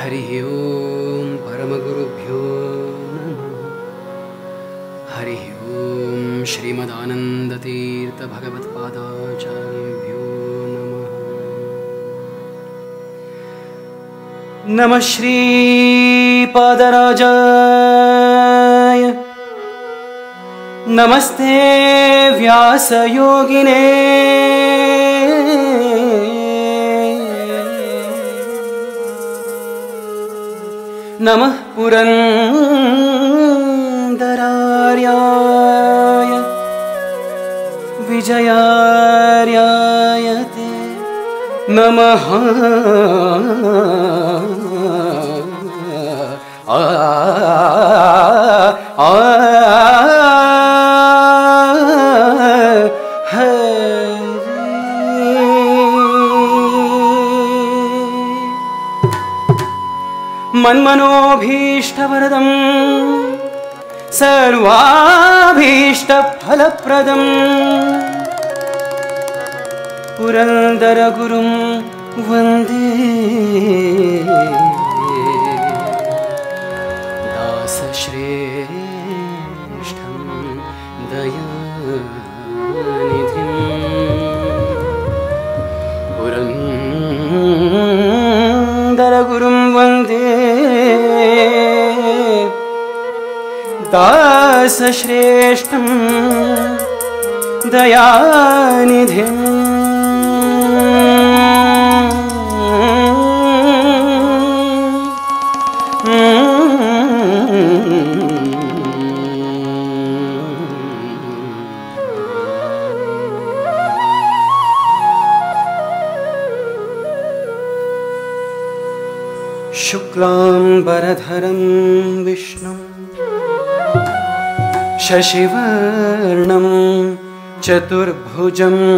ಹರಿ ಓಂ ಪರಮಗುರುಭ್ಯೋ ನಮಃ ಹರಿ ಓಂ ಶ್ರೀಮದಾನಂದತೀರ್ಥ ಭಗವತ್ಪಾದಾಚಾರ್ಯೇಭ್ಯೋ ನಮಃ ನಮಃ ಶ್ರೀಪಾದರಾಜಾಯ ನಮಸ್ತೆ ವ್ಯಾಸಯೋಗಿನೇ ನಮಃ ಪುರಂದರಾರ್ಯಾಯ ವಿಜಯಾರ್ಯಾಯತೆ ನಮಃ ಆ ಆ ಹರಿ मन्मनोभीष्टवरदम् सर्वाभीष्टफलप्रदम् पुरन्दरगुरुं वन्दे दासश्रेष्ठं दयानिधिम् पुरन्दरगुरुं वन्दे दासश्रेष्ठं दयानिधिम् शुक्लाम्बरधरं विष्णुं शशिवर्णं चतुर्भुजम्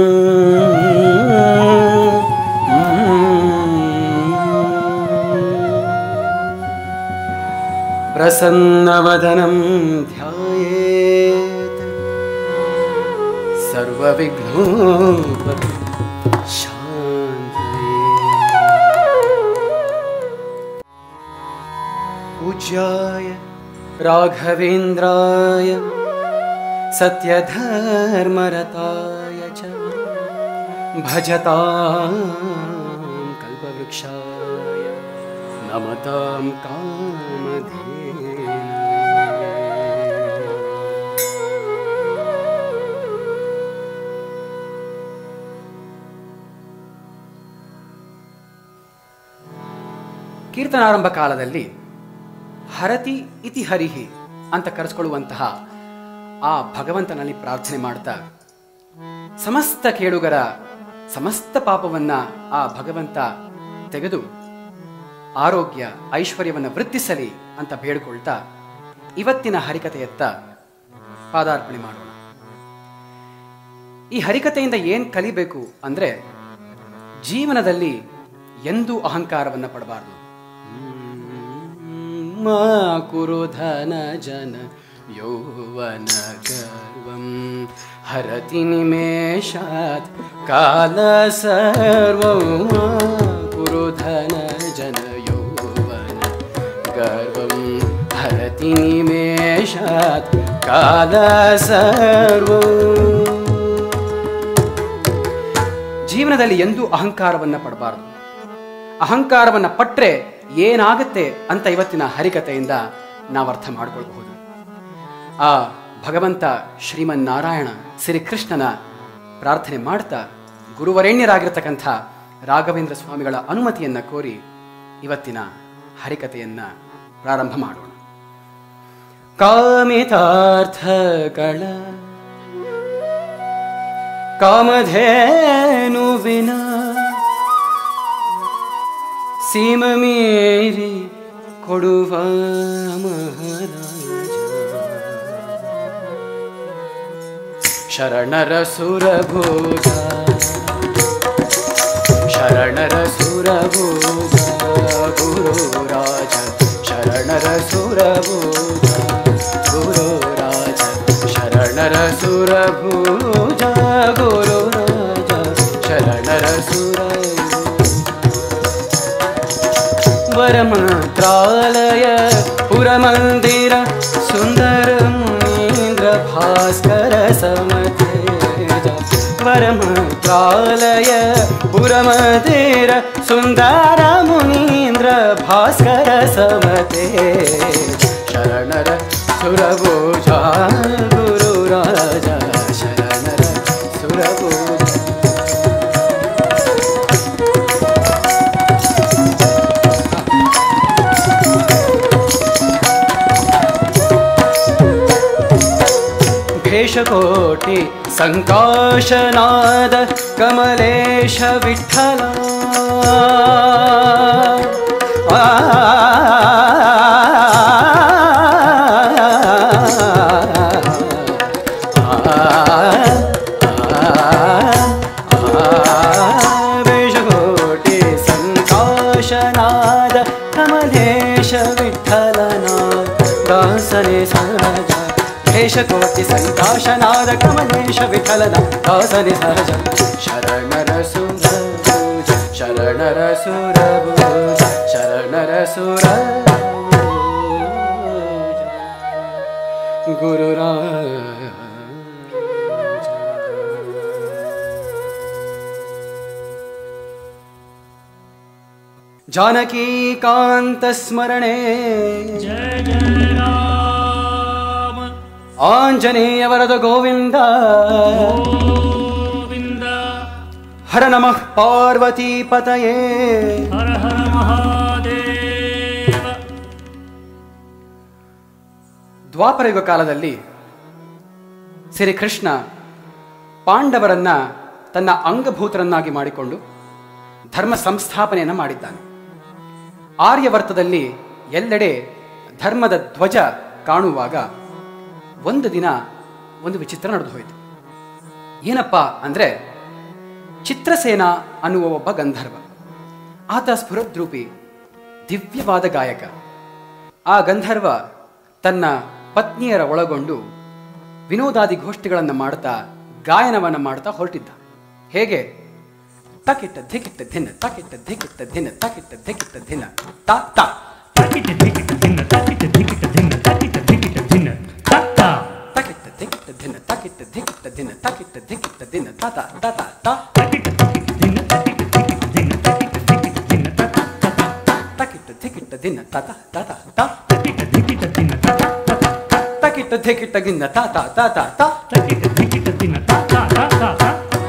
प्रसन्नवदनं ध्यायेत् सर्वविघ्नोपरि शान्तये पूज्याय राघवेन्द्राय सत्यधर्मरताय च भजतां कल्पवृक्षाय नमतां कामधेनवे ಕೀರ್ತನಾರಂಭ ಕಾಲದಲ್ಲಿ ಹರತಿ ಇತಿ ಹರಿಹಿ ಅಂತ ಕರೆಸ್ಕೊಳ್ಳುವಂತಹ ಆ ಭಗವಂತನಲ್ಲಿ ಪ್ರಾರ್ಥನೆ ಮಾಡ್ತಾ ಸಮಸ್ತ ಕೇಳುಗರ ಸಮಸ್ತ ಪಾಪವನ್ನ ಆ ಭಗವಂತ ತೆಗೆದು ಆರೋಗ್ಯ ಐಶ್ವರ್ಯವನ್ನು ವೃದ್ಧಿಸಲಿ ಅಂತ ಬೇಡಿಕೊಳ್ತಾ ಇವತ್ತಿನ ಹರಿಕತೆಯತ್ತ ಪಾದಾರ್ಪಣೆ ಮಾಡೋಣ ಈ ಹರಿಕತೆಯಿಂದ ಏನ್ ಕಲಿಬೇಕು ಅಂದ್ರೆ ಜೀವನದಲ್ಲಿ ಎಂದೂ ಅಹಂಕಾರವನ್ನ ಪಡಬಾರದು ಮಾ ಕುರು ಧನ ಜನ ಯೌವನ ಗರ್ವಂ ಹರತಿ ನಿಮೇಷಾತ್ ಕಾಲ ಸರ್ವಂ ಮಾ ಕುರು ಧನ ಜನ ಯೌವನ ಗರ್ವಂ ಹರತಿ ನಿಮೇಷಾತ್ ಕಾಲ ಸರ್ವಂ ಜೀವನದಲ್ಲಿ ಎಂದೂ ಅಹಂಕಾರವನ್ನ ಪಡಬಾರದು ಅಹಂಕಾರವನ್ನ ಪಟ್ರೆ ಏನಾಗುತ್ತೆ ಅಂತ ಇವತ್ತಿನ ಹರಿಕತೆಯಿಂದ ನಾವು ಅರ್ಥ ಮಾಡ್ಕೊಳ್ಬಹುದು ಆ ಭಗವಂತ ಶ್ರೀಮನ್ನಾರಾಯಣ ಶ್ರೀಕೃಷ್ಣನ ಪ್ರಾರ್ಥನೆ ಮಾಡ್ತಾ ಗುರುವರೇಣ್ಯರಾಗಿರ್ತಕ್ಕಂಥ ರಾಘವೇಂದ್ರ ಸ್ವಾಮಿಗಳ ಅನುಮತಿಯನ್ನ ಕೋರಿ ಇವತ್ತಿನ ಹರಿಕತೆಯನ್ನ ಪ್ರಾರಂಭ ಮಾಡೋಣ ಕಾಮಿತಾರ್ಥಗಳ ಕಾಮಧೇನುವಿನ ಸೀಮ ಮೀರಿ ಕೊಡುವ ಮಹಾರಾಜ ಶರಣರ ಸುರಭೋಗ ಶರಣರ ಸುರಭೋಗ ಗುರುರಾಜ ಶರಣರ ಸುರಭೋಗ ಗುರುರಾಜ ಶರಣರ ಸುರಭೂಜ ಗುರುರಾಜ ಶರಣರ ಸುರ वरमन्त्रालय पुरमन्दिर सुन्दरमुनीन्द्र भास्कर समतेज वरमन्त्रालय पुरमन्दिर सुन्दरमुनीन्द्र भास्कर समते शरणर सुरभुजा गुरुराजा शरणर सुरभुजा भेषकोटि सङ्काशनाद कमलेश विठ्ठल भेषकोटि सङ्काशनाद कमलेश विठ्ठलना दासने सहज भेषकोटि सङ्काशनाद कमलेश विठ्ठलन दासने सहज शरणर सुरभुज शरणर सुरभुज शरणर सुरभुज जानकीकान्तस्मरणे जय जय राम आञ्जनेयवरद गोविन्द गोविन्द हर नमः पार्वतीपतये हर हर महादेव ದ್ವಾಪರಯುಗ ಕಾಲದಲ್ಲಿ ಶ್ರೀಕೃಷ್ಣ ಪಾಂಡವರನ್ನ ತನ್ನ ಅಂಗಭೂತರನ್ನಾಗಿ ಮಾಡಿಕೊಂಡು ಧರ್ಮ ಸಂಸ್ಥಾಪನೆಯನ್ನು ಮಾಡಿದ್ದಾನೆ ಆರ್ಯವರ್ತದಲ್ಲಿ ಎಲ್ಲೆಡೆ ಧರ್ಮದ ಧ್ವಜ ಕಾಣುವಾಗ ಒಂದು ದಿನ ಒಂದು ವಿಚಿತ್ರ ನಡೆದು ಹೋಯಿತು ಏನಪ್ಪ ಅಂದರೆ ಚಿತ್ರಸೇನ ಅನ್ನುವ ಒಬ್ಬ ಗಂಧರ್ವ ಆತ ಸ್ಫುರದ್ರೂಪಿ ದಿವ್ಯವಾದ ಗಾಯಕ ಆ ಗಂಧರ್ವ ತನ್ನ ಪತ್ನಿಯರ ಒಳಗೊಂಡು ವಿನೋದಾದಿ ಗೋಷ್ಠಿಗಳನ್ನು ಮಾಡ್ತಾ ಗಾಯನವನ್ನು ಮಾಡ್ತಾ ಹೊರಟಿದ್ದ ಹೇಗೆ ತಕಿಟ್ಟ ಧಿಕಿಟ್ಟ ಧಿನ ತಕಿಟ್ಟ ಧಿಕಿಟ್ಟ ಧಿನ ತಕಿಟ್ಟ ಧಿಕಿಟ್ಟ ಧಿನ ತಾ ತಾ ತಕಿಟ ಧಿಕಿಟ ಧಿನ್ನ ತಕಿಟ ಧಿಕಿಟ ಧಿನ್ನ ತಕಿಟ ಧಿಕಿಟ ಧಿನ್ನ ತತ್ತ ತಕಿಟ್ಟ ಧಿಕಿಟ್ಟ ಧಿನ ತಕಿಟ್ಟ ಧಿಕಿಟ್ಟ ಧಿನ ತಕಿಟ್ಟ ಧಿಕಿಟ್ಟ ದಿನ ತಾ ತಾ ತಾ ತಾ ತಾ ತಕಿಟ ಧಿಕಿಟ ಧಿನ್ನ ತಕಿಟ ಧಿಕಿಟ ಧಿನ್ನ ತಕಿಟ ಧಿಕಿಟ ಧಿನ್ನ ತತ್ತ ತತ್ತ ತಕಿಟ್ಟ ಧಿಕಿಟ್ಟ ದಿನ ತಾ ತಾ ತಾ ತಾ ತಾ ತಕಿಟ ಧಿಕಿಟ ಧಿನ್ನ ತತ್ತ ತತ್ತ ತಕಿಟ್ಟ ಧಿಕಿಟ್ಟ ಗಿನ್ನ ತಾ ತಾ ತಾ ತಾ ತಾ ತಕಿಟ ಧಿಕಿಟ ಧಿನ್ನ ತತ್ತ ತತ್ತ ತತ್ತ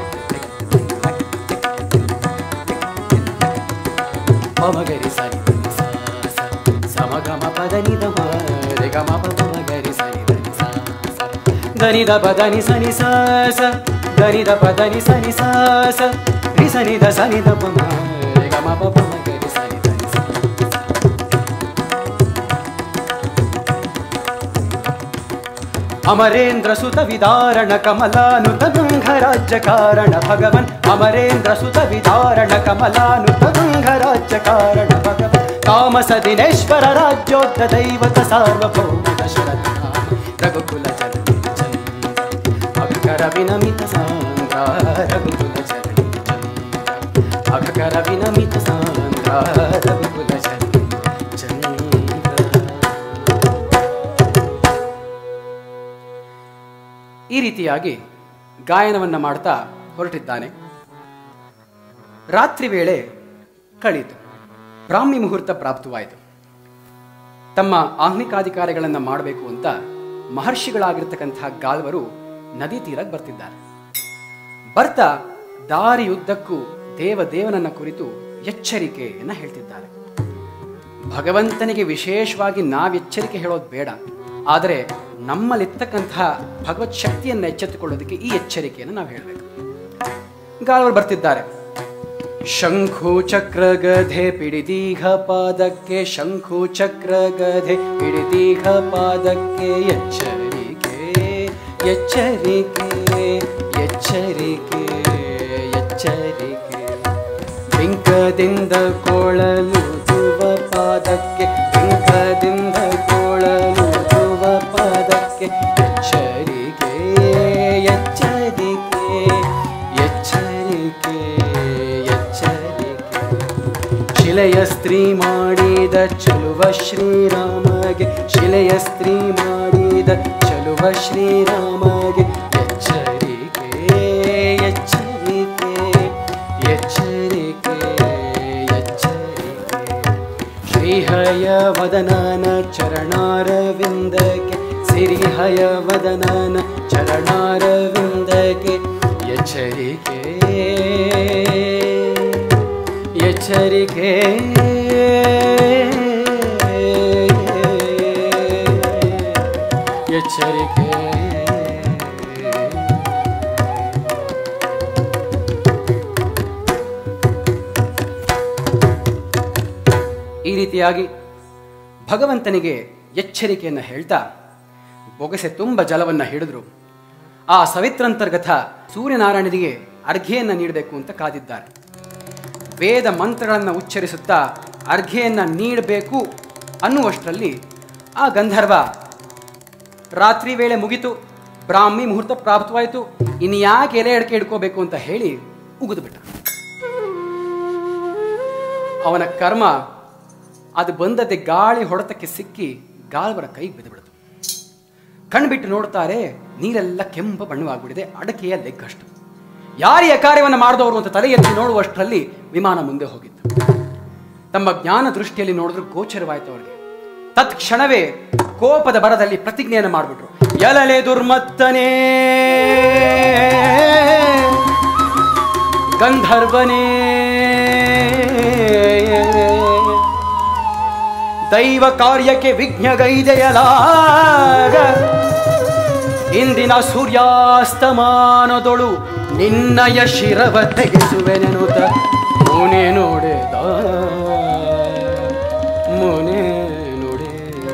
ಪಮಗರಿ ಸರಿ ಧನಿ ಸಾ ಸ. ಸಮಗಮ ಪದ ನಿದ ಮ ರೆ ಗ ಮ ಪ ಪಮಗರಿ ಸರಿ ಧನಿ ಸಾ ಸ. ಧನಿ ದ ಪ ಧನಿ ಸನಿ ಸಾ ಸ. ಧನಿ ದ ಪ ಧನಿ ಸನಿ ಸಾ ಸ. ರಿ ಸನಿ ದ ಸನಿ ದ ಪ ಮ ರೆ ಗ ಮ ಪ ಪಮಗರಿ ಸರಿ ಧನಿ ಸಾ ಸ. ಅಮರೇಂದ್ರ ಸುತ ವಿದಾರಣ ಕಮಲಾನುತ ಗಂಗರಾಜ್ಯ ಕಾರಣ ಭಗವನ್ ಅಮರೇಂದ್ರ ಸುತ ವಿದಾರಣ ಕಮಲಾನುತ ಗಂಗರಾಜ್ಯ ಕಾರಣ ಭಗವನ್ ತಾಮಸ ದಿನೇಶ್ವರ ರಾಜ್ಯೋತ್ತ ದೈವತ ಸಾರ್ವಭೌಮ ದಶರಥ ರಘುಕುಲ ಜನನಿ ಚಂದ್ರ ಅಘಕರ ವಿನಮಿತ ಸಾಂದ್ರ ರಘುಕುಲ ಜನನಿ ಚಂದ್ರ ಅಘಕರ ವಿನಮಿತ ಸಾಂದ್ರ ರಘುಕುಲ ಜನನಿ ಚಂದ್ರ ಈ ರೀತಿಯಾಗಿ ಗಾಯನವನ್ನು ಮಾಡ್ತಾ ಹೊರಟಿದ್ದಾನೆ ರಾತ್ರಿ ವೇಳೆ ಕಳೀತು ಬ್ರಾಹ್ಮಿ ಮುಹೂರ್ತ ಪ್ರಾಪ್ತವಾಯಿತು ತಮ್ಮ ಆಹ್ನಿಕಾಧಿಕಾರಿಗಳನ್ನು ಮಾಡಬೇಕು ಅಂತ ಮಹರ್ಷಿಗಳಾಗಿರ್ತಕ್ಕಂತಹ ಗಾಲ್ವರು ನದಿ ತೀರಕ್ಕೆ ಬರ್ತಿದ್ದಾರೆ ಬರ್ತಾ ದಾರಿಯುದ್ದಕ್ಕೂ ದೇವದೇವನನ್ನ ಕುರಿತು ಎಚ್ಚರಿಕೆಯನ್ನು ಹೇಳ್ತಿದ್ದಾರೆ ಭಗವಂತನಿಗೆ ವಿಶೇಷವಾಗಿ ನಾವೆಚ್ಚರಿಕೆ ಹೇಳೋದು ಬೇಡ ಆದರೆ ನಮ್ಮಲ್ಲಿರ್ತಕ್ಕಂತಹ ಭಗವತ್ ಶಕ್ತಿಯನ್ನು ಎಚ್ಚೆತ್ತುಕೊಳ್ಳೋದಕ್ಕೆ ಈ ಎಚ್ಚರಿಕೆಯನ್ನು ನಾವು ಹೇಳಬೇಕು ಗಾಳವರು ಬರ್ತಿದ್ದಾರೆ ಶಂಖು ಚಕ್ರ ಗಧೆ ಪಿಡಿದೀಘ ಪಾದಕ್ಕೆ ಶಂಖು ಚಕ್ರ ಗಧೆ ಪಿಡಿದೀಘ ಪಾದಕ್ಕೆ ಎಚ್ಚರಿಕೆ ಎಚ್ಚರಿಕೆ ಎಚ್ಚರಿಕೆ ಎಚ್ಚರಿಕೆ ಬಿಂಕದಿಂದ ಕೊಳಲುದುವ ಪಾದಕ್ಕೆ ಬಿಂಕದಿಂದ ಕೊಳಲುದುವ ಪಾದಕ್ಕೆ ಎಚ್ಚರಿಕೆ ಎಚ್ಚರಿಕೆ ಎಚ್ಚರಿಕೆ ಎಚ್ಚರಿಕೆ ಶಿಲೆಯ ಸ್ತ್ರೀ ಮಾಡಿದ ಚಲುವ ಶ್ರೀರಾಮಗೆ ಶಿಲೆಯ ಸ್ತ್ರೀ ಮಾಡಿದ ಚಲುವ ಶ್ರೀರಾಮಗೆ ಎಚ್ಚರಿಕೆ ಎಚ್ಚರಿಕೆ ಎಚ್ಚರಿಕೆ ಎಚ್ಚರಿಕೆ ಶ್ರೀಹಯ ವದನನ ಚರಣಾರವಿಂದಕ್ಕೆ ಸಿರಿಹಯ ವದನನ ಚರಣಾರವಿಂದಕ್ಕೆ ಎಚ್ಚರಿಕೆ ಎಚ್ಚರಿಕೆ ಎಚ್ಚರಿಕೆ ಈ ರೀತಿಯಾಗಿ ಭಗವಂತನಿಗೆ ಎಚ್ಚರಿಕೆಯನ್ನು ಹೇಳ್ತಾ ಬೊಗಸೆ ತುಂಬ ಜಲವನ್ನು ಹಿಡಿದ್ರು ಆ ಸವಿತ್ರಂತರ್ಗತ ಸೂರ್ಯನಾರಾಯಣನಿಗೆ ಅರ್ಘ್ಯೆಯನ್ನು ನೀಡಬೇಕು ಅಂತ ಕಾದಿದ್ದಾರೆ ವೇದ ಮಂತ್ರಗಳನ್ನು ಉಚ್ಚರಿಸುತ್ತಾ ಅರ್ಘ್ಯೆಯನ್ನು ನೀಡಬೇಕು ಅನ್ನುವಷ್ಟರಲ್ಲಿ ಆ ಗಂಧರ್ವ ರಾತ್ರಿ ವೇಳೆ ಮುಗಿತು ಬ್ರಾಹ್ಮಿ ಮುಹೂರ್ತ ಪ್ರಾಪ್ತವಾಯಿತು ಇನ್ನು ಯಾಕೆ ಎಲೆ ಅಡಿಕೆ ಹಿಡ್ಕೋಬೇಕು ಅಂತ ಹೇಳಿ ಉಗಿದು ಬಿಟ್ಟ ಅವನ ಕರ್ಮ ಅದು ಬಂದದ್ದೇ ಗಾಳಿ ಹೊಡೆತಕ್ಕೆ ಸಿಕ್ಕಿ ಗಾಲ್ವರ ಕೈಗೆ ಬಿದ್ದುಬಿಡ್ತು ಕಣ್ಬಿಟ್ಟು ನೋಡ್ತಾರೆ ನೀರೆಲ್ಲ ಕೆಂಪು ಬಣ್ಣವಾಗ್ಬಿಟ್ಟಿದೆ ಅಡಕೆಯ ಲೆಕ್ಕಷ್ಟು ಯಾರು ಈ ಕಾರ್ಯವನ್ನು ಮಾಡಿದವರು ಅಂತ ತಲೆ ಎತ್ತಿ ನೋಡುವಷ್ಟರಲ್ಲಿ ವಿಮಾನ ಮುಂದೆ ಹೋಗಿತ್ತು ತಮ್ಮ ಜ್ಞಾನ ದೃಷ್ಟಿಯಲ್ಲಿ ನೋಡಿದ್ರು ಗೋಚರವಾಯಿತು ಅವರಿಗೆ ತತ್ಕ್ಷಣವೇ ಕೋಪದ ಬರದಲ್ಲಿ ಪ್ರತಿಜ್ಞೆಯನ್ನು ಮಾಡಿಬಿಟ್ರು ಎಲಲೆ ದುರ್ಮತ್ತನೇ ಗಂಧರ್ವನೇ ದೈವ ಕಾರ್ಯಕ್ಕೆ ವಿಘ್ನಗೈದೆಯಲಾಗ ಇಂದಿನ ಸೂರ್ಯಾಸ್ತಮಾನದೊಳು ನಿನ್ನಯ ಶಿರವ ತೆಗೆಸುವೆನೆನುತ ಮುನೆ ನೋಡೆದ ಮುನೆ ನೋಡೆ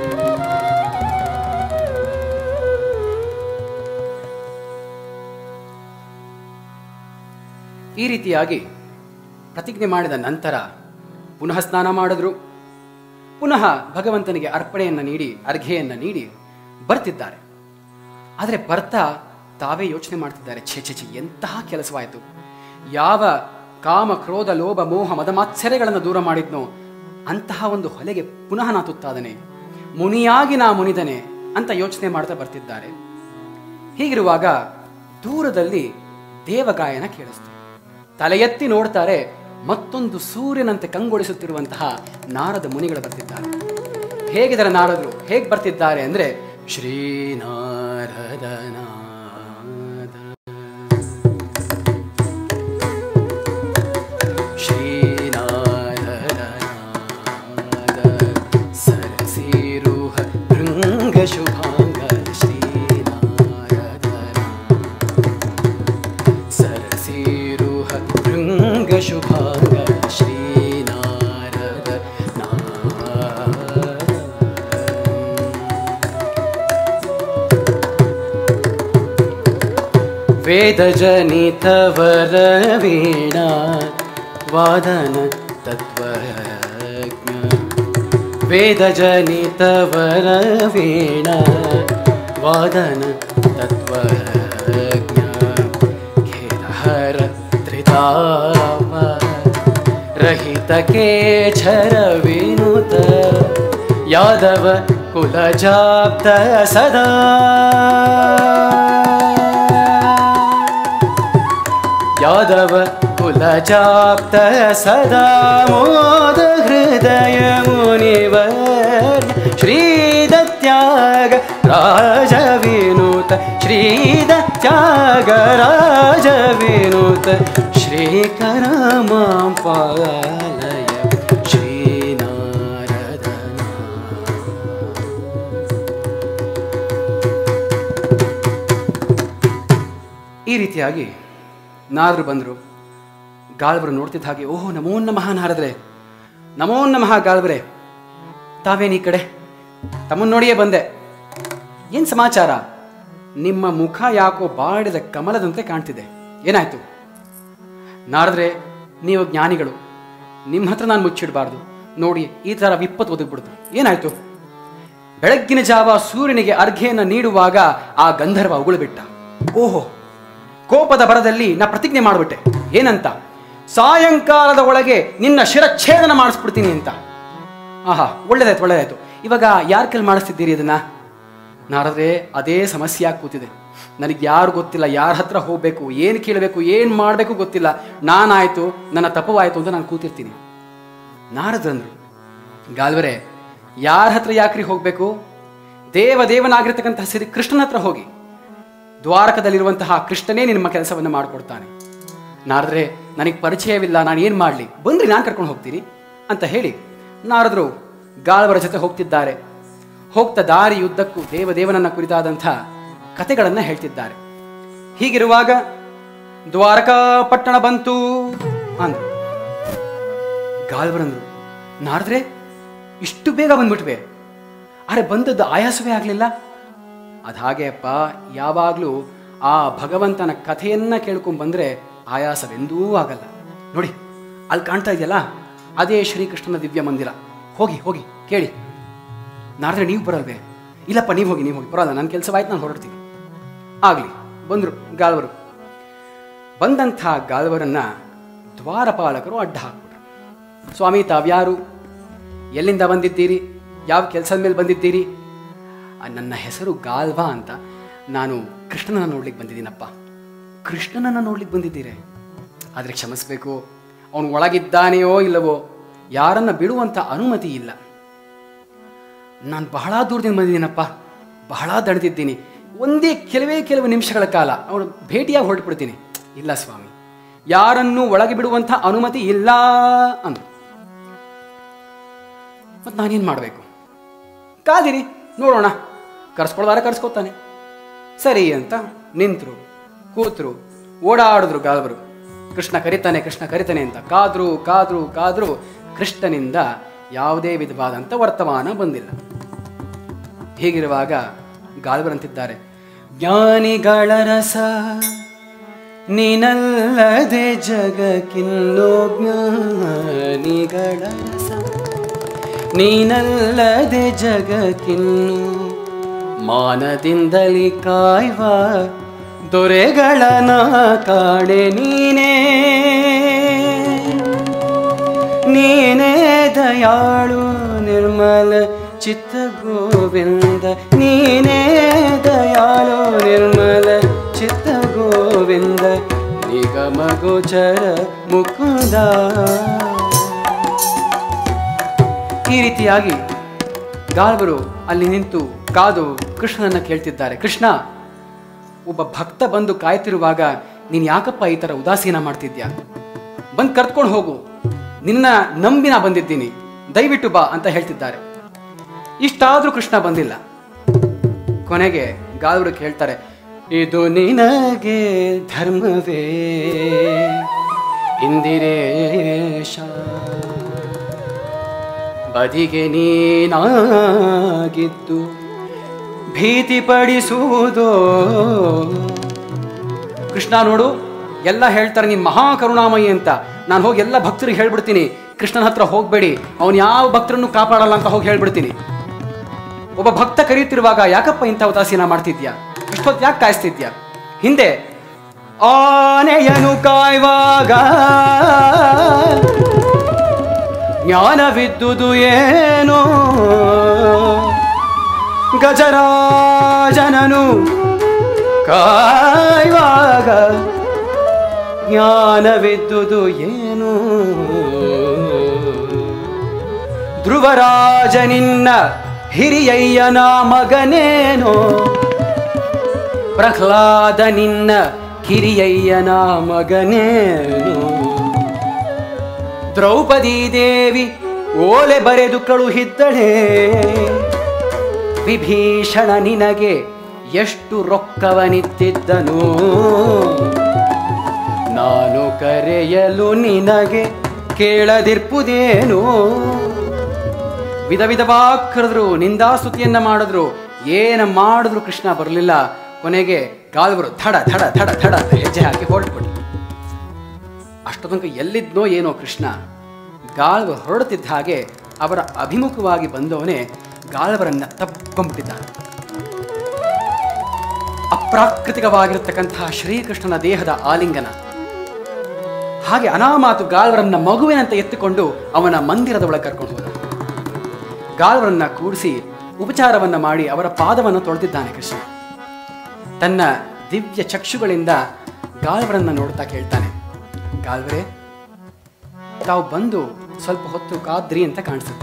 ಈ ರೀತಿಯಾಗಿ ಪ್ರತಿಜ್ಞೆ ಮಾಡಿದ ನಂತರ ಪುನಃ ಸ್ನಾನ ಮಾಡಿದ್ರು ಪುನಃ ಭಗವಂತನಿಗೆ ಅರ್ಪಣೆಯನ್ನು ನೀಡಿ ಅರ್ಘೆಯನ್ನು ನೀಡಿ ಬರ್ತಿದ್ದಾರೆ ಆದರೆ ಬರ್ತಾ ತಾವೇ ಯೋಚನೆ ಮಾಡ್ತಿದ್ದಾರೆ ಛೇ ಛೇ ಛೇ ಎಂತಹ ಕೆಲಸವಾಯಿತು ಯಾವ ಕಾಮ ಕ್ರೋಧ ಲೋಭ ಮೋಹ ಮದಮಾತ್ಸರ್ಯಗಳನ್ನು ದೂರ ಮಾಡಿದ್ನೋ ಅಂತಹ ಒಂದು ಹೊಲೆಗೆ ಪುನಃ ನಾ ತುತ್ತಾದನೆ ಮುನಿಯಾಗಿ ನಾ ಮುನಿದನೆ ಅಂತ ಯೋಚನೆ ಮಾಡ್ತಾ ಬರ್ತಿದ್ದಾರೆ ಹೀಗಿರುವಾಗ ದೂರದಲ್ಲಿ ದೇವಗಾಯನ ಕೇಳಿಸ್ತು ತಲೆ ಎತ್ತಿ ನೋಡ್ತಾರೆ ಮತ್ತೊಂದು ಸೂರ್ಯನಂತೆ ಕಂಗೊಳಿಸುತ್ತಿರುವಂತಹ ನಾರದ ಮುನಿಗಳು ಬರ್ತಿದ್ದಾರೆ ಹೇಗಿದ್ದಾರೆ ನಾರದರು ಹೇಗೆ ಬರ್ತಿದ್ದಾರೆ ಅಂದ್ರೆ ಶ್ರೀನಾರದ ನಾದ ಶ್ರೀನಾರದ ನಾದ ಸರಸಿರುಹ ಭೃಂಗ ಶುಭಾಂಗ ಶ್ರೀನಾರದ ಸರಸಿರುಹ ಭೃಂಗ ಶುಭಾಂಗ ಶ್ರೀನಾರದ ನಾದ वेदजनितवर वीणा वादन तत्त्वज्ञ वेदजनितवर वीणा वादन तत्त्वज्ञ खेदहर त्रिताप रहित केचर विनुत यादव कुलजाप्त सदा यादव कुलजाप्त सदा मोद हृदय मुनिवर श्रीदत्याग राजविनुत श्रीदत्याग राजविनुत श्रीकर मां पालय श्रीनारदना ಈ ರೀತಿಯಾಗಿ ನಾರದರು ಬಂದರು ಗಾಳ್ವರು ನೋಡ್ತಿದ್ದ ಹಾಗೆ ಓಹೋ ನಮೋ ನಮಃ ನಾರದ್ರೆ ನಮೋ ನಮಃ ಗಾಳ್ವರೆ ತಾವೇನು ಈ ಕಡೆ ತಮ್ಮನ್ನು ನೋಡಿಯೇ ಬಂದೆ ಏನು ಸಮಾಚಾರ ನಿಮ್ಮ ಮುಖ ಯಾಕೋ ಬಾಡಿದ ಕಮಲದಂತೆ ಕಾಣ್ತಿದೆ ಏನಾಯ್ತು ನಾರದ್ರೆ ನೀವು ಜ್ಞಾನಿಗಳು ನಿಮ್ಮ ಹತ್ರ ನಾನು ಮುಚ್ಚಿಡಬಾರ್ದು ನೋಡಿ ಈ ಥರ ವಿಪತ್ತು ಒದಗ್ಬಿಡ್ತು ಏನಾಯ್ತು ಬೆಳಗ್ಗಿನ ಜಾವ ಸೂರ್ಯನಿಗೆ ಅರ್ಘ್ಯೆಯನ್ನು ನೀಡುವಾಗ ಆ ಗಂಧರ್ವ ಉಗುಳು ಬಿಟ್ಟ ಓಹೋ ಕೋಪದ ಬರದಲ್ಲಿ ನಾ ಪ್ರತಿಜ್ಞೆ ಮಾಡಿಬಿಟ್ಟೆ ಏನಂತ ಸಾಯಂಕಾಲದ ಒಳಗೆ ನಿನ್ನ ಶಿರಚ್ಛೇದನ ಮಾಡಿಸ್ಬಿಡ್ತೀನಿ ಅಂತ ಆಹಾ ಒಳ್ಳೇದಾಯ್ತು ಒಳ್ಳೇದಾಯ್ತು ಇವಾಗ ಯಾರ ಕೈಲಿ ಮಾಡಿಸ್ತಿದ್ದೀರಿ ಇದನ್ನ ನಾರದ್ರೆ ಅದೇ ಸಮಸ್ಯೆ ಆಗಿ ಕೂತಿದೆ ನನಗೆ ಯಾರು ಗೊತ್ತಿಲ್ಲ ಯಾರ ಹತ್ರ ಹೋಗಬೇಕು ಏನು ಕೇಳಬೇಕು ಏನು ಮಾಡಬೇಕು ಗೊತ್ತಿಲ್ಲ ನಾನಾಯ್ತು ನನ್ನ ತಪ್ಪವಾಯ್ತು ಅಂತ ನಾನು ಕೂತಿರ್ತೀನಿ ನಾರದ್ರಂದ್ರು ಗಾಲ್ವರೆ ಯಾರ ಹತ್ರ ಯಾಕ್ರಿ ಹೋಗಬೇಕು ದೇವ ದೇವನಾಗಿರ್ತಕ್ಕಂತಹ ಶ್ರೀ ಕೃಷ್ಣನ ಹತ್ರ ಹೋಗಿ ದ್ವಾರಕದಲ್ಲಿರುವಂತಹ ಕೃಷ್ಣನೇ ನಿಮ್ಮ ಕೆಲಸವನ್ನು ಮಾಡಿಕೊಡ್ತಾನೆ ನಾರದ್ರೆ ನನಗೆ ಪರಿಚಯವಿಲ್ಲ ನಾನು ಏನು ಮಾಡಲಿ ಬಂದ್ರಿ ನಾನು ಕರ್ಕೊಂಡು ಹೋಗ್ತೀನಿ ಅಂತ ಹೇಳಿ ನಾರದರು ಗಾಳವರ ಜೊತೆ ಹೋಗ್ತಿದ್ದಾರೆ ಹೋಗ್ತಾ ದಾರಿ ಯುದ್ಧಕ್ಕೂ ದೇವದೇವನನ್ನ ಕುರಿತಾದಂಥ ಕತೆಗಳನ್ನು ಹೇಳ್ತಿದ್ದಾರೆ ಹೀಗಿರುವಾಗ ದ್ವಾರಕಾ ಪಟ್ಟಣ ಬಂತು ಅಂದ್ರು ಗಾಳ್ವರಂದ್ರು ನಾರದ್ರೆ ಇಷ್ಟು ಬೇಗ ಬಂದ್ಬಿಟ್ವೆ ಅರೆ ಬಂದದ್ದು ಆಯಾಸವೇ ಆಗಲಿಲ್ಲ ಅದು ಹಾಗೆ ಅಪ್ಪ ಯಾವಾಗಲೂ ಆ ಭಗವಂತನ ಕಥೆಯನ್ನ ಕೇಳ್ಕೊಂಡ್ ಬಂದ್ರೆ ಆಯಾಸವೆಂದೂ ಆಗಲ್ಲ ನೋಡಿ ಅಲ್ಲಿ ಕಾಣ್ತಾ ಇದೆಯಲ್ಲ ಅದೇ ಶ್ರೀಕೃಷ್ಣನ ದಿವ್ಯ ಮಂದಿರ ಹೋಗಿ ಹೋಗಿ ಕೇಳಿ ನಾರದ್ರೆ ನೀವು ಬರಲ್ವೇ ಇಲ್ಲಪ್ಪ ನೀವು ಹೋಗಿ ನೀವು ಹೋಗಿ ಬರಲ್ಲ ನನ್ನ ಕೆಲಸವಾಯ್ತು ನಾನು ಹೊರಡ್ತೀನಿ ಆಗಲಿ ಬಂದರು ಗಾಲ್ವರು ಬಂದಂಥ ಗಾಲ್ವರನ್ನ ದ್ವಾರಪಾಲಕರು ಅಡ್ಡ ಹಾಕ್ಬಿಟ್ರು ಸ್ವಾಮಿ ತಾವ್ಯಾರು ಎಲ್ಲಿಂದ ಬಂದಿದ್ದೀರಿ ಯಾವ ಕೆಲಸದ ಮೇಲೆ ಬಂದಿದ್ದೀರಿ ಆ, ನನ್ನ ಹೆಸರು ಗಾಲ್ವಾ ಅಂತ ನಾನು ಕೃಷ್ಣನನ್ನ ನೋಡ್ಲಿಕ್ಕೆ ಬಂದಿದ್ದೀನಪ್ಪ ಕೃಷ್ಣನನ್ನ ನೋಡ್ಲಿಕ್ಕೆ ಬಂದಿದ್ದೀರಿ ಆದರೆ ಕ್ಷಮಿಸ್ಬೇಕು ಅವನು ಒಳಗಿದ್ದಾನೆಯೋ ಇಲ್ಲವೋ ಯಾರನ್ನ ಬಿಡುವಂಥ ಅನುಮತಿ ಇಲ್ಲ ನಾನು ಬಹಳ ದೂರದಿಂದ ಬಂದಿದ್ದೀನಪ್ಪ ಬಹಳ ದಣಿದಿದ್ದೀನಿ ಒಂದೇ ಕೆಲವೇ ಕೆಲವು ನಿಮಿಷಗಳ ಕಾಲ ಅವನು ಭೇಟಿಯಾಗಿ ಹೊರಟುಬಿಡ್ತೀನಿ ಇಲ್ಲ ಸ್ವಾಮಿ ಯಾರನ್ನೂ ಒಳಗೆ ಬಿಡುವಂಥ ಅನುಮತಿ ಇಲ್ಲ ಅಂದ್ರು ಮತ್ತು ನಾನೇನು ಮಾಡಬೇಕು ಕಾದಿರಿ ನೋಡೋಣ ಕರ್ಸ್ಕೊಳ್ದಾರ ಕರ್ಸ್ಕೊತಾನೆ ಸರಿ ಅಂತ ನಿಂತರು ಕೂತರು ಓಡಾಡಿದ್ರು ಗಾಲ್ವರು ಕೃಷ್ಣ ಕರಿತಾನೆ ಕೃಷ್ಣ ಕರಿತಾನೆ ಅಂತ ಕಾದ್ರು ಕಾದ್ರು ಕಾದ್ರು ಕೃಷ್ಣನಿಂದ ಯಾವುದೇ ವಿಧವಾದಂಥ ವರ್ತಮಾನ ಬಂದಿಲ್ಲ ಹೀಗಿರುವಾಗ ಗಾಲ್ವರಂತಿದ್ದಾರೆ ಜ್ಞಾನಿಗಳ ರಸ ನೀನಲ್ಲದೆ ಜಗಕ್ಕಿನ್ನೋ ಜ್ಞಾನಿಗಳ ರಸ ನೀನಲ್ಲದೆ ಜಗಕ್ಕಿನ್ನು ಮಾನದಿಂದಲಿ ಕಾಯುವ ದೊರೆಗಳನ ಕಾಣೆ ನೀನೇ ನೀನೇ ದಯಾಳು ನಿರ್ಮಲ ಚಿತ್ತ ಗೋವಿಂದ ನೀನೇ ದಯಾಳು ನಿರ್ಮಲ ಚಿತ್ತ ಗೋವಿಂದ ನಿಗಮ ಗೋಚರ ಮುಕುಂದ ಈ ರೀತಿಯಾಗಿ ಗಾಲ್ವರು ಅಲ್ಲಿ ನಿಂತು ಕಾದು ಕೃಷ್ಣನನ್ನ ಕೇಳ್ತಿದ್ದಾರೆ ಕೃಷ್ಣ ಒಬ್ಬ ಭಕ್ತ ಬಂದು ಕಾಯ್ತಿರುವಾಗ ನೀನು ಯಾಕಪ್ಪ ಈ ಥರ ಉದಾಸೀನ ಮಾಡ್ತಿದ್ಯಾ ಬಂದು ಕರ್ತ್ಕೊಂಡು ಹೋಗು ನಿನ್ನ ನಂಬಿ ನಾ ಬಂದಿದ್ದೀನಿ ದಯವಿಟ್ಟು ಬಾ ಅಂತ ಹೇಳ್ತಿದ್ದಾರೆ ಇಷ್ಟಾದ್ರೂ ಕೃಷ್ಣ ಬಂದಿಲ್ಲ ಕೊನೆಗೆ ಗಾಲ್ವರು ಕೇಳ್ತಾರೆ ಇದು ನಿನಗೆ ಧರ್ಮವೇ ಇಂದಿರೇಶ ಬದಿಗೆ ನೀನಾಗಿದ್ದು ಭೀತಿ ಪಡಿಸುವುದೋ ಕೃಷ್ಣ ನೋಡು ಎಲ್ಲ ಹೇಳ್ತಾರೆ ನೀನ್ ಮಹಾ ಕರುಣಾಮಯಿ ಅಂತ ನಾನು ಹೋಗಿ ಎಲ್ಲ ಭಕ್ತರಿಗೆ ಹೇಳ್ಬಿಡ್ತೀನಿ ಕೃಷ್ಣನ ಹತ್ರ ಹೋಗ್ಬೇಡಿ ಅವನು ಯಾವ ಭಕ್ತರನ್ನು ಕಾಪಾಡಲ್ಲ ಅಂತ ಹೋಗಿ ಹೇಳ್ಬಿಡ್ತೀನಿ ಒಬ್ಬ ಭಕ್ತ ಕರೀತಿರುವಾಗ ಯಾಕಪ್ಪ ಇಂಥ ಉದಾಸೀನ ಮಾಡ್ತಿದ್ಯಾ ಇಷ್ಟೊತ್ತು ಯಾಕೆ ಕಾಯಿಸ್ತಿದ್ಯಾ ಹಿಂದೆ ಆನೆಯನು ಕಾಯುವಾಗ ಜ್ಞಾನವಿದ್ದುದು ಏನೋ ಗಜರಾಜನನು ಕಾಯುವಾಗ ಜ್ಞಾನವಿದ್ದುದು ಏನು ಧ್ರುವರಾಜ ನಿನ್ನ ಹಿರಿಯಯ್ಯನ ಮಗನೇನೋ ಪ್ರಹ್ಲಾದ ನಿನ್ನ ಕಿರಿಯಯ್ಯನ ಮಗನೇನೋ ದ್ರೌಪದಿ ದೇವಿ ಓಲೆ ಬರೆದು ಕಳುಹಿದ್ದಳೆ ವಿಭೀಷಣ ನಿನಗೆ ಎಷ್ಟು ರೊಕ್ಕವನಿತ್ತಿದ್ದನು ನಾನು ಕರೆಯಲು ನಿನಗೆ ಕೇಳದಿರ್ಪುದೇನು ವಿಧ ವಿಧವಾಗಿ ಕರೆದ್ರು ನಿಂದಾಸ್ತುತಿಯನ್ನ ಮಾಡಿದ್ರು ಏನ ಮಾಡಿದ್ರು ಕೃಷ್ಣ ಬರಲಿಲ್ಲ ಕೊನೆಗೆ ಗಾಲ್ವರು ಥಡ ಥಡ ಥಡ ಥಡ ಅಂತ ಹೆಜ್ಜೆ ಹಾಕಿ ಹೊರಟ್ಬಿಟ್ರು ಅಷ್ಟು ತನಕ ಎಲ್ಲಿದ್ನೋ ಏನೋ ಕೃಷ್ಣ ಗಾಳ್ವ ಹೊರಡುತ್ತಿದ್ದ ಹಾಗೆ ಅವರ ಅಭಿಮುಖವಾಗಿ ಬಂದವನೇ ಗಾಳ್ವರನ್ನ ತಪ್ಕೊಂಡ್ಬಿಟ್ಟಿದ್ದಾನೆ ಅಪ್ರಾಕೃತಿಕವಾಗಿರತಕ್ಕಂತಹ ಶ್ರೀಕೃಷ್ಣನ ದೇಹದ ಆಲಿಂಗನ ಹಾಗೆ ಅನಾಮಾತು ಗಾಲ್ವರನ್ನ ಮಗುವಿನಂತೆ ಎತ್ತಿಕೊಂಡು ಅವನ ಮಂದಿರದ ಒಳಗೆ ಕರ್ಕೊಂಡು ಹೋದ ಗಾಲ್ವರನ್ನ ಕೂಡಿಸಿ ಉಪಚಾರವನ್ನ ಮಾಡಿ ಅವರ ಪಾದವನ್ನು ತೊಳೆದಿದ್ದಾನೆ ಕೃಷ್ಣ ತನ್ನ ದಿವ್ಯ ಚಕ್ಷುಗಳಿಂದ ಗಾಲ್ವರನ್ನ ನೋಡ್ತಾ ಕೇಳ್ತಾನೆ ಗಾಲ್ವರೇ ತಾವು ಬಂದು ಸ್ವಲ್ಪ ಹೊತ್ತು ಕಾದ್ರಿ ಅಂತ ಕಾಣಿಸುತ್ತೆ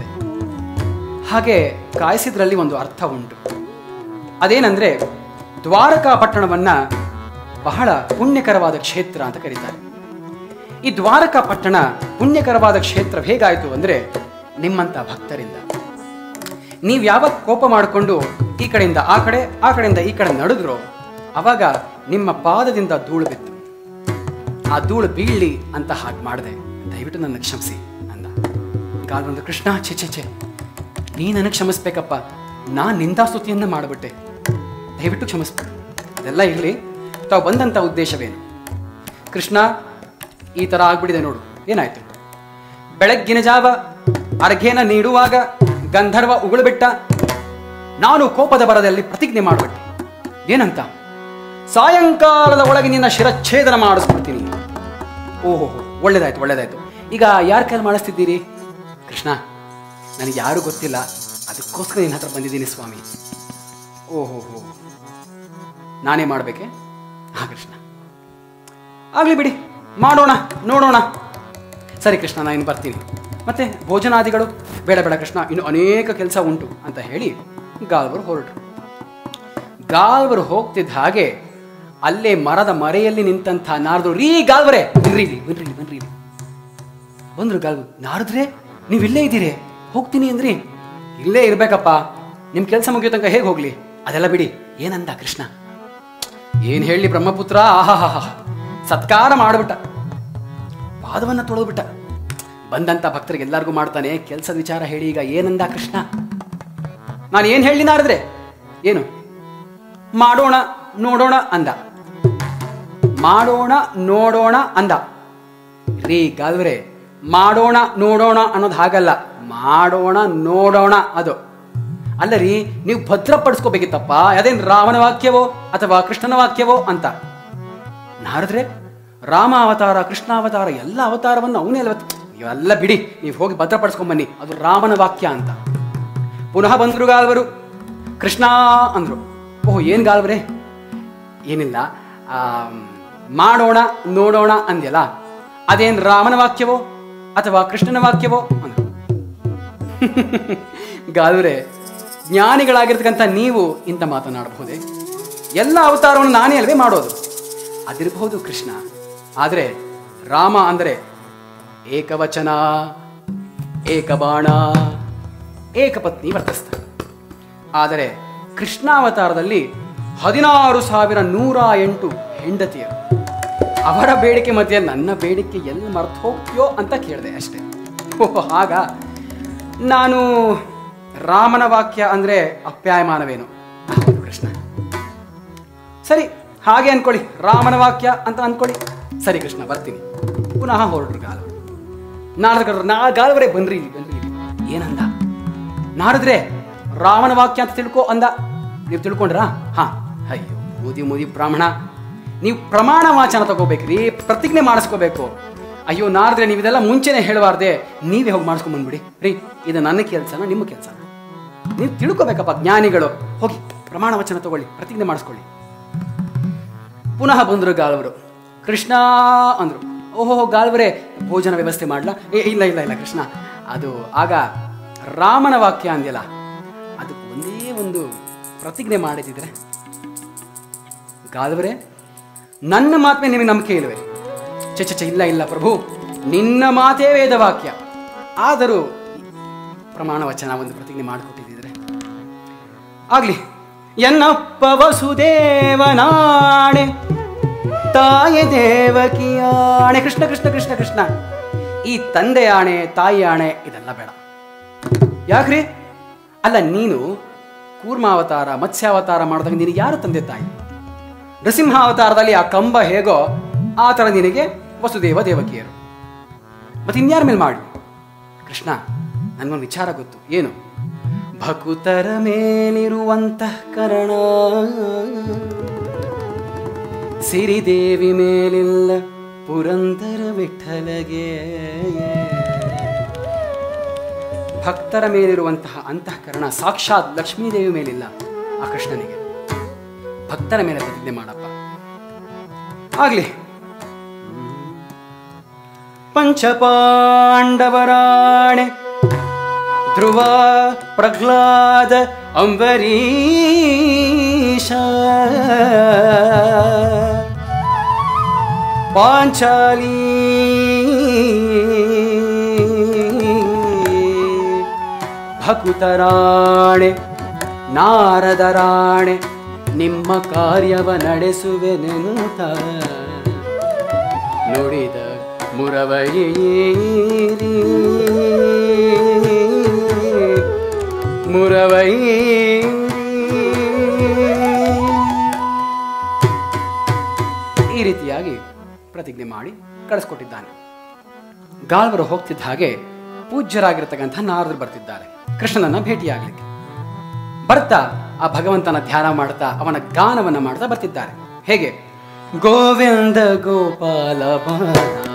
ಹಾಗೆ ಕಾಯಿಸಿದ್ರಲ್ಲಿ ಒಂದು ಅರ್ಥ ಉಂಟು ಅದೇನಂದ್ರೆ ದ್ವಾರಕಾ ಪಟ್ಟಣವನ್ನ ಬಹಳ ಪುಣ್ಯಕರವಾದ ಕ್ಷೇತ್ರ ಅಂತ ಕರೀತಾರೆ ಈ ದ್ವಾರಕಾ ಪಟ್ಟಣ ಪುಣ್ಯಕರವಾದ ಕ್ಷೇತ್ರ ಹೇಗಾಯಿತು ಅಂದ್ರೆ ನಿಮ್ಮಂತ ಭಕ್ತರಿಂದ ನೀವು ಯಾವಾಗ ಕೋಪ ಮಾಡಿಕೊಂಡು ಈ ಕಡೆಯಿಂದ ಆ ಕಡೆ ಆ ಕಡೆಯಿಂದ ಈ ಕಡೆ ನಡೆದ್ರೋ ಅವಾಗ ನಿಮ್ಮ ಪಾದದಿಂದ ಧೂಳು ಬಿತ್ತು ಆ ಧೂಳು ಬೀಳಲಿ ಅಂತ ಹಾಗೆ ಮಾಡಿದೆ ದಯವಿಟ್ಟು ನನ್ನ ಕ್ಷಮಿಸಿ ಅಂದ ಕಾಲ್ಬಂದು ಕೃಷ್ಣ ಛೆ ಛೆ ಛೆ ನೀ ನನಗೆ ಕ್ಷಮಿಸ್ಬೇಕಪ್ಪ ನಾನು ನಿಂದಾಸ್ತುತಿಯನ್ನ ಮಾಡಿಬಿಟ್ಟೆ ದಯವಿಟ್ಟು ಕ್ಷಮಿಸ್ಬೇಕು ಅದೆಲ್ಲ ಇರಲಿ ತಾವು ಬಂದಂಥ ಉದ್ದೇಶವೇನು ಕೃಷ್ಣ ಈ ಥರ ಆಗ್ಬಿಟ್ಟಿದೆ ನೋಡು ಏನಾಯ್ತು ಬೆಳಗ್ಗಿನ ಜಾವ ಅರ್ಘ್ಯನ ನೀಡುವಾಗ ಗಂಧರ್ವ ಉಗುಳುಬಿಟ್ಟ ನಾನು ಕೋಪದ ಬರದಲ್ಲಿ ಪ್ರತಿಜ್ಞೆ ಮಾಡಿಬಿಟ್ಟೆ ಏನಂತ ಸಾಯಂಕಾಲದ ಒಳಗೆ ನಿನ್ನ ಶಿರಚ್ಛೇದನ ಮಾಡಿಸ್ಬಿಡ್ತೀನಿ ಓಹೋ ಒಳ್ಳೇದಾಯ್ತು ಒಳ್ಳೇದಾಯ್ತು ಈಗ ಯಾರ ಕೈಲಿ ಮಾಡಿಸ್ತಿದ್ದೀರಿ ಕೃಷ್ಣ ನನಗೆ ಯಾರು ಗೊತ್ತಿಲ್ಲ ಅದಕ್ಕೋಸ್ಕರ ನಿನ್ನ ಹತ್ರ ಬಂದಿದ್ದೀನಿ ಸ್ವಾಮಿ ಓಹೋ ಹೋ ನಾನೇ ಮಾಡಬೇಕೆ ಹಾ ಕೃಷ್ಣ ಆಗಲಿ ಬಿಡಿ ಮಾಡೋಣ ನೋಡೋಣ ಸರಿ ಕೃಷ್ಣ ನಾನು ಇನ್ನು ಬರ್ತೀನಿ ಮತ್ತೆ ಭೋಜನಾದಿಗಳು ಬೇಡ ಬೇಡ ಕೃಷ್ಣ ಇನ್ನು ಅನೇಕ ಕೆಲಸ ಉಂಟು ಅಂತ ಹೇಳಿ ಗಾಲ್ವರು ಹೊರಟರು ಗಾಲ್ವರು ಹೋಗ್ತಿದ್ದ ಹಾಗೆ ಅಲ್ಲೇ ಮರದ ಮರೆಯಲ್ಲಿ ನಿಂತಂಥ ನಾರದ್ರು ರೀ ಗಾಲ್ವರೇ ಬನ್ರಿ ಇಲ್ಲಿ ಬನ್ರಿ ಇಲ್ಲಿ ಬನ್ರಿ ಇಲ್ಲಿ ಬಂದ್ರು ಗಾಲ್ವ ನಾರದ್ರೆ ನೀವು ಇಲ್ಲೇ ಇದ್ದೀರಿ ಹೋಗ್ತೀನಿ ಅಂದ್ರಿ ಇಲ್ಲೇ ಇರ್ಬೇಕಪ್ಪ ನಿಮ್ ಕೆಲಸ ಮುಗಿಯೋ ತನಕ ಹೇಗೆ ಹೋಗ್ಲಿ ಅದೆಲ್ಲ ಬಿಡಿ ಏನಂದ ಕೃಷ್ಣ ಏನ್ ಹೇಳಿ ಬ್ರಹ್ಮಪುತ್ರ ಆಹಾಹಾ ಸತ್ಕಾರ ಮಾಡ್ಬಿಟ್ಟ ಪಾದವನ್ನ ತೊಳೆದ್ಬಿಟ್ಟ ಬಂದಂತ ಭಕ್ತರಿಗೆ ಎಲ್ಲರಿಗೂ ಮಾಡ್ತಾನೆ ಕೆಲಸದ ವಿಚಾರ ಹೇಳಿ ಈಗ ಏನಂದ ಕೃಷ್ಣ ನಾನು ಏನ್ ಹೇಳಿ ನಾರದ್ರೆ ಏನು ಮಾಡೋಣ ನೋಡೋಣ ಅಂದ ಮಾಡೋಣ ನೋಡೋಣ ಅಂದ ರೀ ಗಾಲ್ವ್ರೆ ಮಾಡೋಣ ನೋಡೋಣ ಅನ್ನೋದು ಹಾಗಲ್ಲ ಮಾಡೋಣ ನೋಡೋಣ ಅದು ಅಲ್ಲ ರೀ ನೀವು ಭದ್ರಪಡಿಸ್ಕೋಬೇಕಿತ್ತಪ್ಪ ಅದೇನ್ ರಾಮನ ವಾಕ್ಯವೋ ಅಥವಾ ಕೃಷ್ಣನ ವಾಕ್ಯವೋ ಅಂತ ನಾರದ್ರೆ ರಾಮ ಅವತಾರ ಕೃಷ್ಣ ಅವತಾರ ಎಲ್ಲ ಅವತಾರವನ್ನು ಅವನೇ ಅಲ್ವ ಇವೆಲ್ಲ ಬಿಡಿ ನೀವು ಹೋಗಿ ಭದ್ರಪಡಿಸ್ಕೊಂಬನ್ನಿ ಅದು ರಾಮನ ವಾಕ್ಯ ಅಂತ ಪುನಃ ಬಂದ್ರು ಗಾಲ್ವರು ಕೃಷ್ಣ ಅಂದ್ರು ಓಹ್ ಏನ್ ಗಾಲ್ವರೇ ಏನಿಲ್ಲ ಆ, ಮಾಡೋಣ ನೋಡೋಣ ಅಂದ್ಯಲ್ಲ ಅದೇನ್ ರಾಮನ ವಾಕ್ಯವೋ ಅಥವಾ ಕೃಷ್ಣನ ವಾಕ್ಯವೋ ಅಂದ್ರು ಗಾಲ್ವರೆ ಜ್ಞಾನಿಗಳಾಗಿರ್ತಕ್ಕಂಥ ನೀವು ಇಂಥ ಮಾತನಾಡಬಹುದೇ ಎಲ್ಲ ಅವತಾರವನ್ನು ನಾನೇ ಅಲ್ವೇ ಮಾಡೋದು ಅದಿರಬಹುದು ಕೃಷ್ಣ ಆದರೆ ರಾಮ ಅಂದರೆ ಏಕವಚನ ಏಕಬಾಣ ಏಕಪತ್ನಿ ವರ್ತಿಸ್ತಾರೆ ಆದರೆ ಕೃಷ್ಣಾವತಾರದಲ್ಲಿ ಹದಿನಾರು ಸಾವಿರ ನೂರ ಎಂಟು ಹೆಂಡತಿಯರು ಅವರ ಬೇಡಿಕೆ ಮಧ್ಯೆ ನನ್ನ ಬೇಡಿಕೆ ಎಲ್ಲಿ ಮರ್ತು ಹೋಗ್ತೀಯೋ ಅಂತ ಕೇಳಿದೆ ಅಷ್ಟೇ ಓಹ್ ಆಗ ನಾನು ರಾಮನ ವಾಕ್ಯ ಅಂದರೆ ಅಪ್ಯಾಯಮಾನವೇನು ಹೌದು ಕೃಷ್ಣ ಸರಿ ಹಾಗೆ ಅನ್ಕೊಳ್ಳಿ ರಾಮನ ವಾಕ್ಯ ಅಂತ ಅನ್ಕೊಳ್ಳಿ ಸರಿ ಕೃಷ್ಣ ಬರ್ತೀನಿ ಪುನಃ ಹೊರಟ್ರು ಗಾಲ ನಾರದ್ರು ನಾ ಗಾಲವರೇ ಬನ್ರಿ ಇಲ್ಲಿ ಬನ್ರಿ ಇಲ್ಲಿ ಏನಂದ ನಾರದ್ರೆ ರಾಮನ ವಾಕ್ಯ ಅಂತ ತಿಳ್ಕೊ ಅಂದ ನೀವು ತಿಳ್ಕೊಂಡ್ರಾ ಹಾ ಅಯ್ಯೋ ಮುದಿ ಮುದಿ ಬ್ರಾಹ್ಮಣ ನೀವು ಪ್ರಮಾಣ ವಾಚನ ತಗೋಬೇಕ್ರಿ ಪ್ರತಿಜ್ಞೆ ಮಾಡಿಸ್ಕೋಬೇಕು ಅಯ್ಯೋ ನಾರದ್ರೆ ನೀವು ಇದೆಲ್ಲ ಮುಂಚೆನೆ ಹೇಳಬಾರ್ದೆ ನೀವೇ ಹೋಗಿ ಮಾಡಿಸ್ಕೊಂಡ್ ಬಂದ್ಬಿಡಿ ರೀ ಇದು ನನ್ನ ಕೆಲಸನ ನಿಮ್ಮ ಕೆಲಸ ನೀವು ತಿಳ್ಕೊಬೇಕಪ್ಪ ಜ್ಞಾನಿಗಳು ಹೋಗಿ ಪ್ರಮಾಣ ವಚನ ತಗೊಳ್ಳಿ ಪ್ರತಿಜ್ಞೆ ಮಾಡಿಸ್ಕೊಳ್ಳಿ ಪುನಃ ಬಂದರು ಗಾಲ್ವರು ಕೃಷ್ಣ ಅಂದ್ರು ಓಹೋ ಗಾಲ್ವರೇ ಭೋಜನ ವ್ಯವಸ್ಥೆ ಮಾಡ್ಲಾ ಏ ಇಲ್ಲ ಇಲ್ಲ ಇಲ್ಲ ಕೃಷ್ಣ ಅದು ಆಗ ರಾಮನ ವಾಕ್ಯ ಅಂದ್ಯಲ್ಲ ಅದು ಒಂದೇ ಒಂದು ಪ್ರತಿಜ್ಞೆ ಮಾಡಿದಿದ್ರೆ ಗಾಲ್ವರೇ ನನ್ನ ಮಾತ್ಮೆ ನಿಮಗೆ ನಂಬಿಕೆ ಇಲ್ವೇ ಚೆ ಚೆ ಚೆ, ಇಲ್ಲ ಇಲ್ಲ ಪ್ರಭು ನಿನ್ನ ಮಾತೇ ವೇದವಾಕ್ಯ ಆದರೂ ಪ್ರಮಾಣ ವಚನ ಒಂದು ಪ್ರತಿಜ್ಞೆ ಮಾಡಿಕೊಟ್ಟಿದ್ದಿದ್ರೆ ಆಗ್ಲಿ ಎನ್ನಪ್ಪ ವಸುದೇವನಾಣೆ ತಾಯಿ ದೇವಕಿಯಾಣೆ ಕೃಷ್ಣ ಕೃಷ್ಣ ಕೃಷ್ಣ ಕೃಷ್ಣ ಈ ತಂದೆ ಆಣೆ ತಾಯಿ ಆಣೆ ಇದೆಲ್ಲ ಬೇಡ ಯಾಕ್ರಿ ಅಲ್ಲ ನೀನು ಕೂರ್ಮಾವತಾರ ಮತ್ಸ್ಯಾವತಾರ ಮಾಡಿದಾಗ ನಿನಗೆ ಯಾರು ತಂದೆ ತಾಯಿ ನರಸಿಂಹಾವತಾರದಲ್ಲಿ ಆ ಕಂಬ ಹೇಗೋ ಆ ಥರ ನಿನಗೆ ವಸುದೇವ ದೇವಕಿಯರು ಮತ್ತೆ ಇನ್ಯಾರ ಮೇಲೆ ಮಾಡಿ ಕೃಷ್ಣ ನನ್ಗೊಂದು ವಿಚಾರ ಗೊತ್ತು ಏನು ಭಕುತರ ಮೇಲಿರುವಂತಹ ಕರಣ ಸಿರಿದೇವಿ ಮೇಲಿಲ್ಲ ಪುರಂದರ ವಿಠಲಗೆ ಭಕ್ತರ ಮೇಲಿರುವಂತಹ ಅಂತಃಕರಣ ಸಾಕ್ಷಾತ್ ಲಕ್ಷ್ಮೀದೇವಿ ಮೇಲಿಲ್ಲ ಆ ಕೃಷ್ಣನಿಗೆ ಭಕ್ತರ ಮೇಲೆ ಪ್ರತಿಜ್ಞೆ ಮಾಡಪ್ಪ ಆಗ್ಲಿ ಪಂಚಪಾಂಡವರಾಣೆ ಧ್ರುವ ಪ್ರಹ್ಲಾದ ಅಂಬರೀಷ ಪಾಂಚಾಲಿ ಭಕುತರಾಣೆ ನಾರದರಾಣೆ ನಿಮ್ಮ ಕಾರ್ಯವ ನಡೆಸುವೆನೆನುತ ನುಡಿದ ಮುರವೈರಿ ಮುರವೈರಿ ಈ ರೀತಿಯಾಗಿ ಪ್ರತಿಜ್ಞೆ ಮಾಡಿ ಕಳಿಸ್ಕೊಟ್ಟಿದ್ದಾನೆ ಗಾಳ್ವರು ಹೋಗ್ತಿದ್ದ ಹಾಗೆ ಪೂಜ್ಯರಾಗಿರ್ತಕ್ಕಂಥ ನಾರದರು ಬರ್ತಿದ್ದಾರೆ ಕೃಷ್ಣನನ್ನ ಭೇಟಿಯಾಗಲಿಕ್ಕೆ ಬರ್ತಾ ಆ ಭಗವಂತನ ಧ್ಯಾನ ಮಾಡ್ತಾ ಅವನ ಗಾನವನ್ನ ಮಾಡ್ತಾ ಬರ್ತಿದ್ದಾರೆ ಹೇಗೆ ಗೋವಿಂದ ಗೋಪಾಲ ಬಾಲ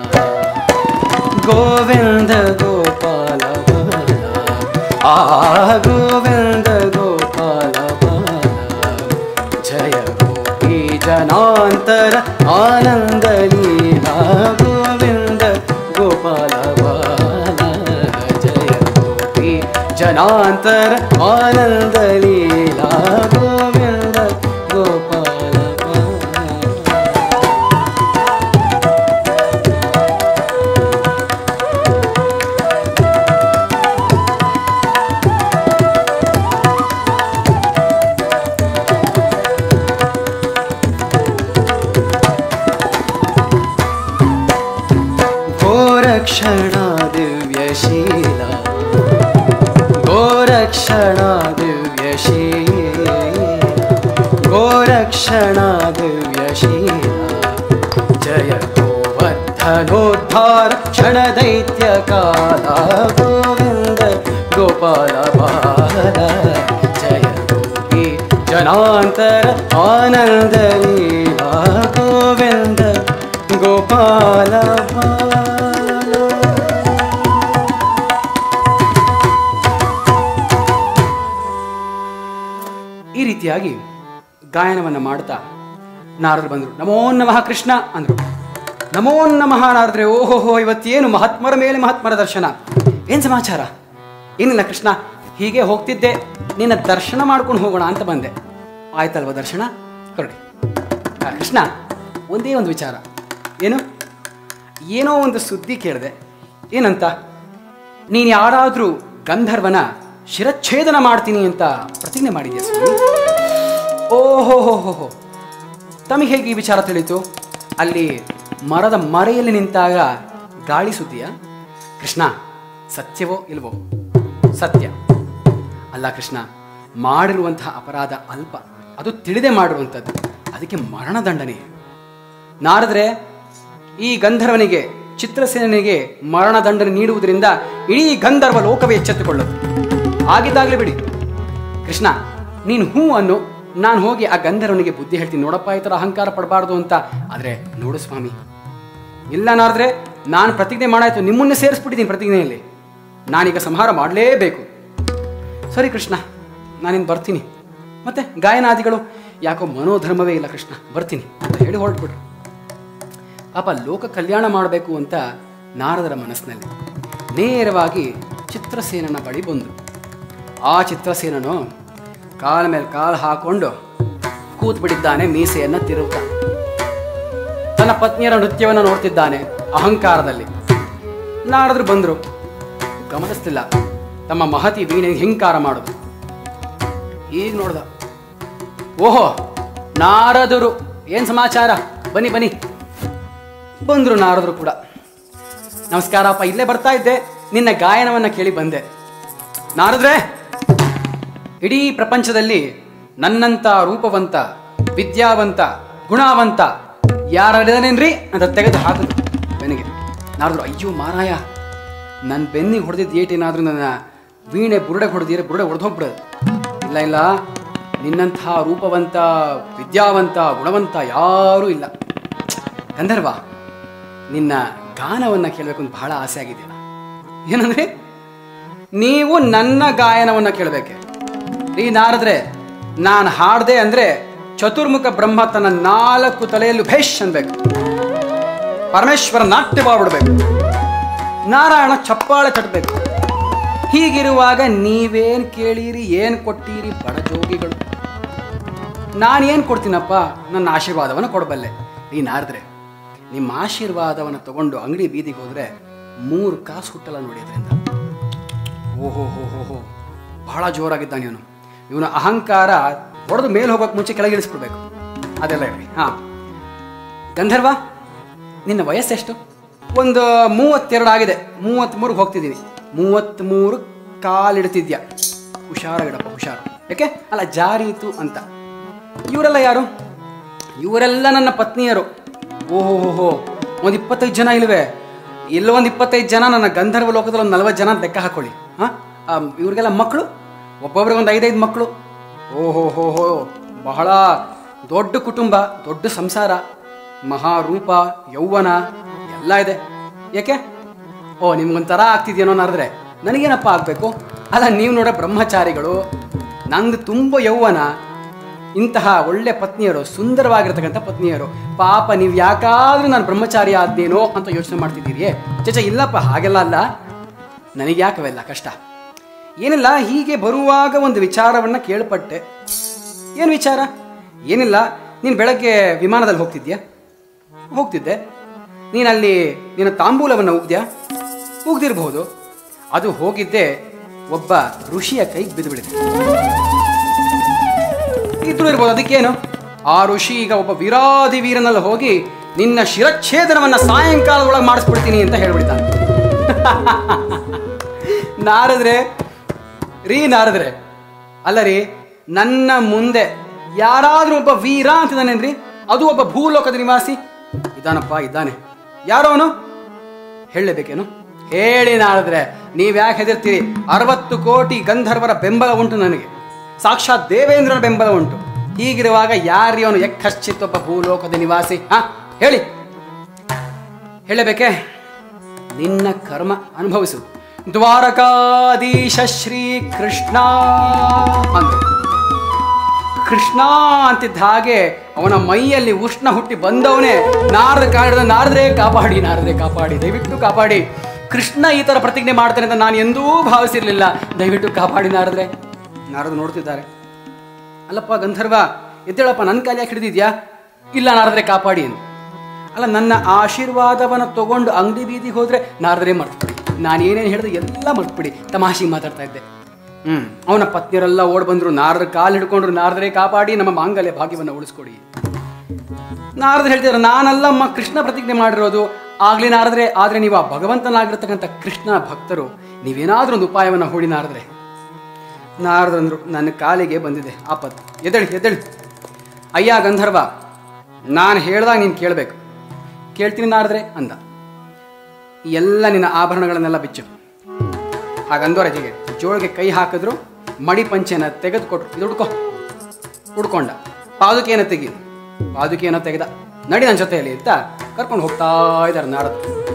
ಗೋವಿಂದ ಗೋಪಾಲ ಬಾಲ ಆ ಗೋವಿಂದ ಗೋಪಾಲ ಬಾಲ ಜಯ ಗೋಪಿ ಜನಾಂತರ ಆನಂದ ಲೀಲಾ ಗೋವಿಂದ ಗೋಪಾಲ ಬಾಲ ಜಯ ಗೋಪಿ ಜನಾಂತರ ಆನಂದ ಲೀಲಾ ಗೋವಿಂದ ಗೋಪಾಲ ಬಾಲ गोरक्षणा दिव्यशीला गोरक्षणा दिव्यशीला गोरक्षणा दिव्यशीला जय गोवर्धनोद्धार क्षणदैत्यकाला गोविन्द गोपाल बाला जय गोपी जनान्तर आनन्दलीला गोविन्द गोपाल बाला ಈ ರೀತಿಯಾಗಿ ಗಾಯನವನ್ನು ಮಾಡ್ತಾ ನಾರದರು ಬಂದರು ನಮೋ ನಮಃ ಕೃಷ್ಣ ಅಂದರು ನಮೋ ನಮಃ ನಾರದ್ರೆ ಓಹೋಹೋ ಇವತ್ತೇನು ಮಹಾತ್ಮರ ಮೇಲೆ ಮಹಾತ್ಮರ ದರ್ಶನ ಏನು ಸಮಾಚಾರ ಏನಿಲ್ಲ ಕೃಷ್ಣ ಹೀಗೆ ಹೋಗ್ತಿದ್ದೆ ನಿನ್ನ ದರ್ಶನ ಮಾಡ್ಕೊಂಡು ಹೋಗೋಣ ಅಂತ ಬಂದೆ ಆಯ್ತಲ್ವ ದರ್ಶನ ಹೊರಡಿ ಆ, ಕೃಷ್ಣ ಒಂದೇ ಒಂದು ವಿಚಾರ ಏನು ಏನೋ ಒಂದು ಸುದ್ದಿ ಕೇಳಿದೆ ಏನಂತ ನೀನು ಯಾರಾದರೂ ಗಂಧರ್ವನ ಶಿರಚ್ಛೇದನ ಮಾಡ್ತೀನಿ ಅಂತ ಪ್ರತಿಜ್ಞೆ ಮಾಡಿದ್ಯಾ ಸ್ವಾಮಿ ಓಹೋ ಹೋ ಹೋ ಹೋ ತಮಗೆ ಹೇಗೆ ಈ ವಿಚಾರ ತಿಳಿತು ಅಲ್ಲಿ ಮರದ ಮರೆಯಲ್ಲಿ ನಿಂತಾಗ ಗಾಳಿ ಸುದ್ದಿಯ ಕೃಷ್ಣ ಸತ್ಯವೋ ಇಲ್ವೋ ಸತ್ಯ ಅಲ್ಲ ಕೃಷ್ಣ ಮಾಡಿರುವಂತಹ ಅಪರಾಧ ಅಲ್ಪ ಅದು ತಿಳಿದೇ ಮಾಡಿರುವಂಥದ್ದು ಅದಕ್ಕೆ ಮರಣದಂಡನೆ ನಾರದ್ರೆ ಈ ಗಂಧರ್ವನಿಗೆ ಚಿತ್ರಸೇನಿಗೆ ಮರಣದಂಡನೆ ನೀಡುವುದರಿಂದ ಇಡೀ ಗಂಧರ್ವ ಲೋಕವೇ ಎಚ್ಚೆತ್ತುಕೊಳ್ಳದು ಆಗಿದ್ದಾಗಲೇ ಬಿಡಿ ಕೃಷ್ಣ ನೀನು ಹೂ ಅನ್ನು ನಾನು ಹೋಗಿ ಆ ಗಂಧರ್ವನಿಗೆ ಬುದ್ಧಿ ಹೇಳ್ತೀನಿ ನೋಡಪ್ಪ ಈ ಥರ ಅಹಂಕಾರ ಪಡಬಾರ್ದು ಅಂತ ಆದರೆ ನೋಡು ಸ್ವಾಮಿ ಇಲ್ಲ ನಾರದ್ರೆ ನಾನು ಪ್ರತಿಜ್ಞೆ ಮಾಡಾಯ್ತು ನಿಮ್ಮನ್ನೇ ಸೇರಿಸ್ಬಿಟ್ಟಿದ್ದೀನಿ ಪ್ರತಿಜ್ಞೆಯಲ್ಲಿ ನಾನೀಗ ಸಂಹಾರ ಮಾಡಲೇಬೇಕು ಸರಿ ಕೃಷ್ಣ ನಾನಿನ್ನು ಬರ್ತೀನಿ ಮತ್ತೆ ಗಾಯನಾದಿಗಳು ಯಾಕೋ ಮನೋಧರ್ಮವೇ ಇಲ್ಲ ಕೃಷ್ಣ ಬರ್ತೀನಿ ಅಂತ ಹೇಳಿ ಹೊರಟ್ಬಿಟ್ರು ಪಾಪ ಲೋಕ ಕಲ್ಯಾಣ ಮಾಡಬೇಕು ಅಂತ ನಾರದರ ಮನಸ್ಸಿನಲ್ಲಿ ನೇರವಾಗಿ ಚಿತ್ರಸೇನನ ಬಳಿ ಬಂದರು ಆ ಚಿತ್ರಸೇನನು ಕಾಲ ಮೇಲೆ ಕಾಲು ಹಾಕೊಂಡು ಕೂತ್ಬಿಟ್ಟಿದ್ದಾನೆ ಮೀಸೆಯನ್ನು ತಿರುಗ್ತಾ ತನ್ನ ಪತ್ನಿಯರ ನೃತ್ಯವನ್ನು ನೋಡ್ತಿದ್ದಾನೆ ಅಹಂಕಾರದಲ್ಲಿ ನಾರದ್ರು ಬಂದರು ಗಮನಿಸ್ತಿಲ್ಲ ತಮ್ಮ ಮಹತಿ ವೀಣೆ ಹಿಂಕಾರ ಮಾಡೋದು ಈಗ ನೋಡ್ದ ಓಹೋ ನಾರದರು ಏನ್ ಸಮಾಚಾರ ಬನ್ನಿ ಬನ್ನಿ ಬಂದ್ರು ನಾರದರು ಕೂಡ ನಮಸ್ಕಾರಪ್ಪ ಇಲ್ಲೇ ಬರ್ತಾ ಇದ್ದೆ ನಿನ್ನ ಗಾಯನವನ್ನ ಕೇಳಿ ಬಂದೆ ನಾರದ್ರೆ ಇಡೀ ಪ್ರಪಂಚದಲ್ಲಿ ನನ್ನಂತ ರೂಪವಂತ ವಿದ್ಯಾವಂತ ಗುಣವಂತ ಯಾರಿದಾನೇನ್ರಿ ಅಂತ ತೆಗೆದು ಹಾಕಿದ್ರು ಬೆನ್ನಿಗೆ ನಾರದ್ರು ಅಯ್ಯೋ ಮಾರಾಯ ನನ್ನ ಬೆನ್ನಿಗೆ ಹೊಡೆದಿದ್ದು ಏಟೇನಾದ್ರೂ ನನ್ನ ವೀಣೆ ಬುರುಡೆಗೆ ಹೊಡೆದಿದ್ರೆ ಬುರುಡೆ ಹೊಡೆದು ಹೋಗ್ಬಿಡೋದು ಇಲ್ಲ ಇಲ್ಲ ನಿನ್ನಂಥ ರೂಪವಂತ ವಿದ್ಯಾವಂತ ಗುಣವಂತ ಯಾರೂ ಇಲ್ಲ ಗಂಧರ್ವ ನಿನ್ನ ಗಾನವನ್ನು ಕೇಳಬೇಕು ಅಂತ ಬಹಳ ಆಸೆ ಆಗಿದೆಯಲ್ಲ ಏನಂದ್ರೆ ನೀವು ನನ್ನ ಗಾಯನವನ್ನು ಕೇಳಬೇಕೆ ಈ ನಾರದ್ರೆ ನಾನು ಹಾಡದೆ ಅಂದ್ರೆ ಚತುರ್ಮುಖ ಬ್ರಹ್ಮ ತನ್ನ ನಾಲ್ಕು ತಲೆಯಲ್ಲೂ ಭೇಷ್ ಅನ್ಬೇಕು ಪರಮೇಶ್ವರ ನಾಟ್ಯ ಮಾಡ್ಬಿಡ್ಬೇಕು ನಾರಾಯಣ ಚಪ್ಪಾಳೆ ತಟ್ಟಬೇಕು ಹೀಗಿರುವಾಗ ನೀವೇನು ಕೇಳೀರಿ ಏನು ಕೊಟ್ಟೀರಿ ಬಡ ಜೋಗಿಗಳು ನಾನೇನು ಕೊಡ್ತೀನಪ್ಪ ನನ್ನ ಆಶೀರ್ವಾದವನ್ನು ಕೊಡಬಲ್ಲೆ ಈ ನಾರದ್ರೆ ನಿಮ್ಮ ಆಶೀರ್ವಾದವನ್ನು ತಗೊಂಡು ಅಂಗಡಿ ಬೀದಿಗೆ ಹೋದ್ರೆ ಮೂರು ಕಾಸು ಹುಟ್ಟಲ್ಲ ನೋಡಿ ಅದರಿಂದ ಓಹೋ ಹೋ ಹೋ ಹೋ ಬಹಳ ಜೋರಾಗಿದ್ದಾನೆ ಇವನು ಇವನ ಅಹಂಕಾರ ಹೊಡೆದು ಮೇಲೆ ಹೋಗೋಕೆ ಮುಂಚೆ ಕೆಳಗೆ ಇಳಿಸ್ಬಿಡ್ಬೇಕು ಅದೆಲ್ಲ ಇರಲಿ ಹಾಂ ಗಂಧರ್ವ ನಿನ್ನ ವಯಸ್ಸೆಷ್ಟು ಒಂದು ಮೂವತ್ತೆರಡು ಆಗಿದೆ ಮೂವತ್ತ್ಮೂರಿಗೆ ಹೋಗ್ತಿದ್ದೀನಿ ಮೂವತ್ತ್ಮೂರು ಕಾಲಿಡ್ತಿದ್ಯಾ ಹುಷಾರಾಗಿಡಪ್ಪ ಹುಷಾರು ಯಾಕೆ ಅಲ್ಲ ಜಾರೀತು ಅಂತ ಇವರೆಲ್ಲ ಯಾರು ಇವರೆಲ್ಲ ನನ್ನ ಪತ್ನಿಯರು ಓಹೋ ಹೋ ಹೋ ಒಂದು ಇಪ್ಪತ್ತೈದು ಜನ ಇಲ್ವೇ ಎಲ್ಲೋ ಒಂದು ಇಪ್ಪತ್ತೈದು ಜನ ನನ್ನ ಗಂಧರ್ವ ಲೋಕದಲ್ಲಿ ಒಂದು ನಲ್ವತ್ತು ಜನ ಅಂತ ಲೆಕ್ಕ ಹಾಕೊಳ್ಳಿ ಹಾಂ ಇವ್ರಿಗೆಲ್ಲ ಮಕ್ಕಳು ಒಬ್ಬೊಬ್ರಿಗೆ ಒಂದು ಐದೈದು ಮಕ್ಕಳು ಓಹೋ ಹೋ ಹೋ ಬಹಳ ದೊಡ್ಡ ಕುಟುಂಬ ದೊಡ್ಡ ಸಂಸಾರ ಮಹಾರೂಪ ಯೌವನ ಎಲ್ಲ ಇದೆ ಯಾಕೆ ಓ ನಿಮ್ಗೊಂಥರ ಆಗ್ತಿದ್ಯೇನೋ ಅನ್ನೋದ್ರೆ ನನಗೇನಪ್ಪ ಆಗಬೇಕು ಅಲ್ಲ ನೀವು ನೋಡೋ ಬ್ರಹ್ಮಚಾರಿಗಳು ನಂದು ತುಂಬ ಯೌವನ ಇಂತಹ ಒಳ್ಳೆ ಪತ್ನಿಯರು ಸುಂದರವಾಗಿರ್ತಕ್ಕಂಥ ಪತ್ನಿಯರು ಪಾಪ ನೀವು ಯಾಕಾದ್ರೂ ನಾನು ಬ್ರಹ್ಮಚಾರಿ ಆದ್ದೇನೋ ಅಂತ ಯೋಚನೆ ಮಾಡ್ತಿದ್ದೀರಿಯೇ ಚಚ ಇಲ್ಲಪ್ಪ ಹಾಗೆಲ್ಲ ಅಲ್ಲ ನನಗೆ ಯಾಕವೆಲ್ಲ ಕಷ್ಟ ಏನಿಲ್ಲ ಹೀಗೆ ಬರುವಾಗ ಒಂದು ವಿಚಾರವನ್ನು ಕೇಳ್ಪಟ್ಟೆ ಏನು ವಿಚಾರ ಏನಿಲ್ಲ ನೀನು ಬೆಳಗ್ಗೆ ವಿಮಾನದಲ್ಲಿ ಹೋಗ್ತಿದ್ಯಾ ಹೋಗ್ತಿದ್ದೆ ನೀನಲ್ಲಿ ನಿನ್ನ ತಾಂಬೂಲವನ್ನು ಉಗ್ದ್ಯಾ ಉಗ್ದಿರಬಹುದು ಅದು ಹೋಗಿದ್ದೆ ಒಬ್ಬ ಋಷಿಯ ಕೈಗೆ ಬಿದ್ದು ಬಿಡಿದೆ ಇದ್ರು ಇರ್ಬೋದು ಅದಕ್ಕೇನು ಆ ಋಷಿ ಈಗ ಒಬ್ಬ ವೀರಾದಿ ವೀರನಲ್ಲಿ ಹೋಗಿ ನಿನ್ನ ಶಿರಚ್ಛೇದನವನ್ನ ಸಾಯಂಕಾಲದೊಳಗೆ ಮಾಡಿಸ್ಬಿಡ್ತೀನಿ ಅಂತ ಹೇಳ್ಬಿಡ್ತಾನೆ ನಾರದ್ರೆ ರೀ ನಾರದ್ರೆ ಅಲ್ಲ ರೀ ನನ್ನ ಮುಂದೆ ಯಾರಾದ್ರೂ ಒಬ್ಬ ವೀರ ಅಂತಿದ್ದಾನೇನ್ರಿ ಅದು ಒಬ್ಬ ಭೂಲೋಕದ ನಿವಾಸಿ ಇದಾನಪ್ಪ ಇದ್ದಾನೆ ಯಾರೋ ಅವನು ಹೇಳಲೇಬೇಕೇನು ಹೇಳಿ ನಾಳಿದ್ರೆ ನೀವು ಯಾಕೆ ಹೆದರ್ತೀರಿ ಅರವತ್ತು ಕೋಟಿ ಗಂಧರ್ವರ ಬೆಂಬಲ ಉಂಟು ನನಗೆ ಸಾಕ್ಷಾತ್ ದೇವೇಂದ್ರನ ಬೆಂಬಲ ಉಂಟು ಹೀಗಿರುವಾಗ ಯಾರಿ ಅವನು ಎಕ್ಕಶ್ಚಿತ್ ಒಬ್ಬ ಭೂಲೋಕದ ನಿವಾಸಿ ಹಾ ಹೇಳಿ ಹೇಳಬೇಕೆ ನಿನ್ನ ಕರ್ಮ ಅನುಭವಿಸು ದ್ವಾರಕಾಧೀಶ ಶ್ರೀ ಕೃಷ್ಣ ಅಂದ್ರು ಕೃಷ್ಣ ಅಂತಿದ್ದ ಹಾಗೆ ಅವನ ಮೈಯಲ್ಲಿ ಉಷ್ಣ ಹುಟ್ಟಿ ಬಂದವನೇ ನಾರದ ಕಾಡಿದ ನಾರದ್ರೆ ಕಾಪಾಡಿ ನಾರದ್ರೆ ಕಾಪಾಡಿ ದಯವಿಟ್ಟು ಕಾಪಾಡಿ ಕೃಷ್ಣ ಈ ತರ ಪ್ರತಿಜ್ಞೆ ಮಾಡ್ತಾನೆ ಅಂತ ನಾನು ಎಂದೂ ಭಾವಿಸಿರ್ಲಿಲ್ಲ ದಯವಿಟ್ಟು ಕಾಪಾಡಿ ನಾರದ್ರೆ ನಾರದು ನೋಡ್ತಿದ್ದಾರೆ ಅಲ್ಲಪ್ಪ ಗಂಧರ್ವ ಎದ್ದೇಳಪ್ಪ ನನ್ನ ಕಾಲಿ ಯಾಕೆ ಹಿಡಿದಿದ್ಯಾ ಇಲ್ಲ ನಾರದ್ರೆ ಕಾಪಾಡಿ ಅಂತ ಅಲ್ಲ ನನ್ನ ಆಶೀರ್ವಾದವನ್ನು ತಗೊಂಡು ಅಂಗಡಿ ಬೀದಿಗೆ ಹೋದ್ರೆ ನಾರದ್ರೆ ಮರ್ತ್ಬಿಡಿ ನಾನು ಏನೇನು ಹೇಳಿದೆ ಎಲ್ಲ ಮರ್ತ್ಬಿಡಿ ತಮಾಷೆಗೆ ಮಾತಾಡ್ತಾ ಇದ್ದೆ ಹ್ಮ್ ಅವನ ಪತ್ನಿಯರೆಲ್ಲ ಓಡ್ ಬಂದ್ರು ನಾರದ್ರ ಕಾಲು ಹಿಡ್ಕೊಂಡ್ರು ನಾರದ್ರೆ ಕಾಪಾಡಿ ನಮ್ಮ ಮಾಂಗಲ್ಯ ಭಾಗ್ಯವನ್ನು ಉಳಿಸ್ಕೊಡಿ ನಾರದ್ರು ಹೇಳ್ತಿದ್ರು ನಾನಲ್ಲಮ್ಮ ಕೃಷ್ಣ ಪ್ರತಿಜ್ಞೆ ಮಾಡಿರೋದು ಆಗ್ಲಿ ನಾರದ್ರೆ ಆದ್ರೆ ನೀವು ಆ ಭಗವಂತನಾಗಿರ್ತಕ್ಕಂಥ ಕೃಷ್ಣ ಭಕ್ತರು ನೀವೇನಾದ್ರೂ ಒಂದು ಉಪಾಯವನ್ನು ಹೂಡಿ ನಾರದ್ರೆ ನಾರದಂದ್ರು ನನ್ನ ಕಾಲಿಗೆ ಬಂದಿದೆ ಆಪತ್ತು ಎದ್ದೇಳಿ ಎದ್ದೇಳಿ ಅಯ್ಯ ಗಂಧರ್ವ ನಾನು ಹೇಳ್ದಾಗ ನೀನು ಕೇಳಬೇಕು ಕೇಳ್ತೀನಿ ನಾರದ್ರೆ ಅಂದ ಈ ಎಲ್ಲ ನಿನ್ನ ಆಭರಣಗಳನ್ನೆಲ್ಲ ಬಿಚ್ಚು ಹಾಗಂದೋರಜಿಗೆ ಜೋಳಿಗೆ ಕೈ ಹಾಕಿದ್ರು ಮಡಿ ಪಂಚೆನ ತೆಗೆದು ಕೊಟ್ರು ಇದು ಹುಡ್ಕೋ ಹುಡ್ಕೊಂಡ ಪಾದುಕೆಯನ್ನು ತೆಗಿ ಪಾದುಕೆಯನ್ನು ತೆಗೆದ ನಡಿ ನನ್ನ ಜೊತೆಯಲ್ಲಿ ಅಂತ ಕರ್ಕೊಂಡು ಹೋಗ್ತಾ ಇದ್ದಾರೆ ನಾರದು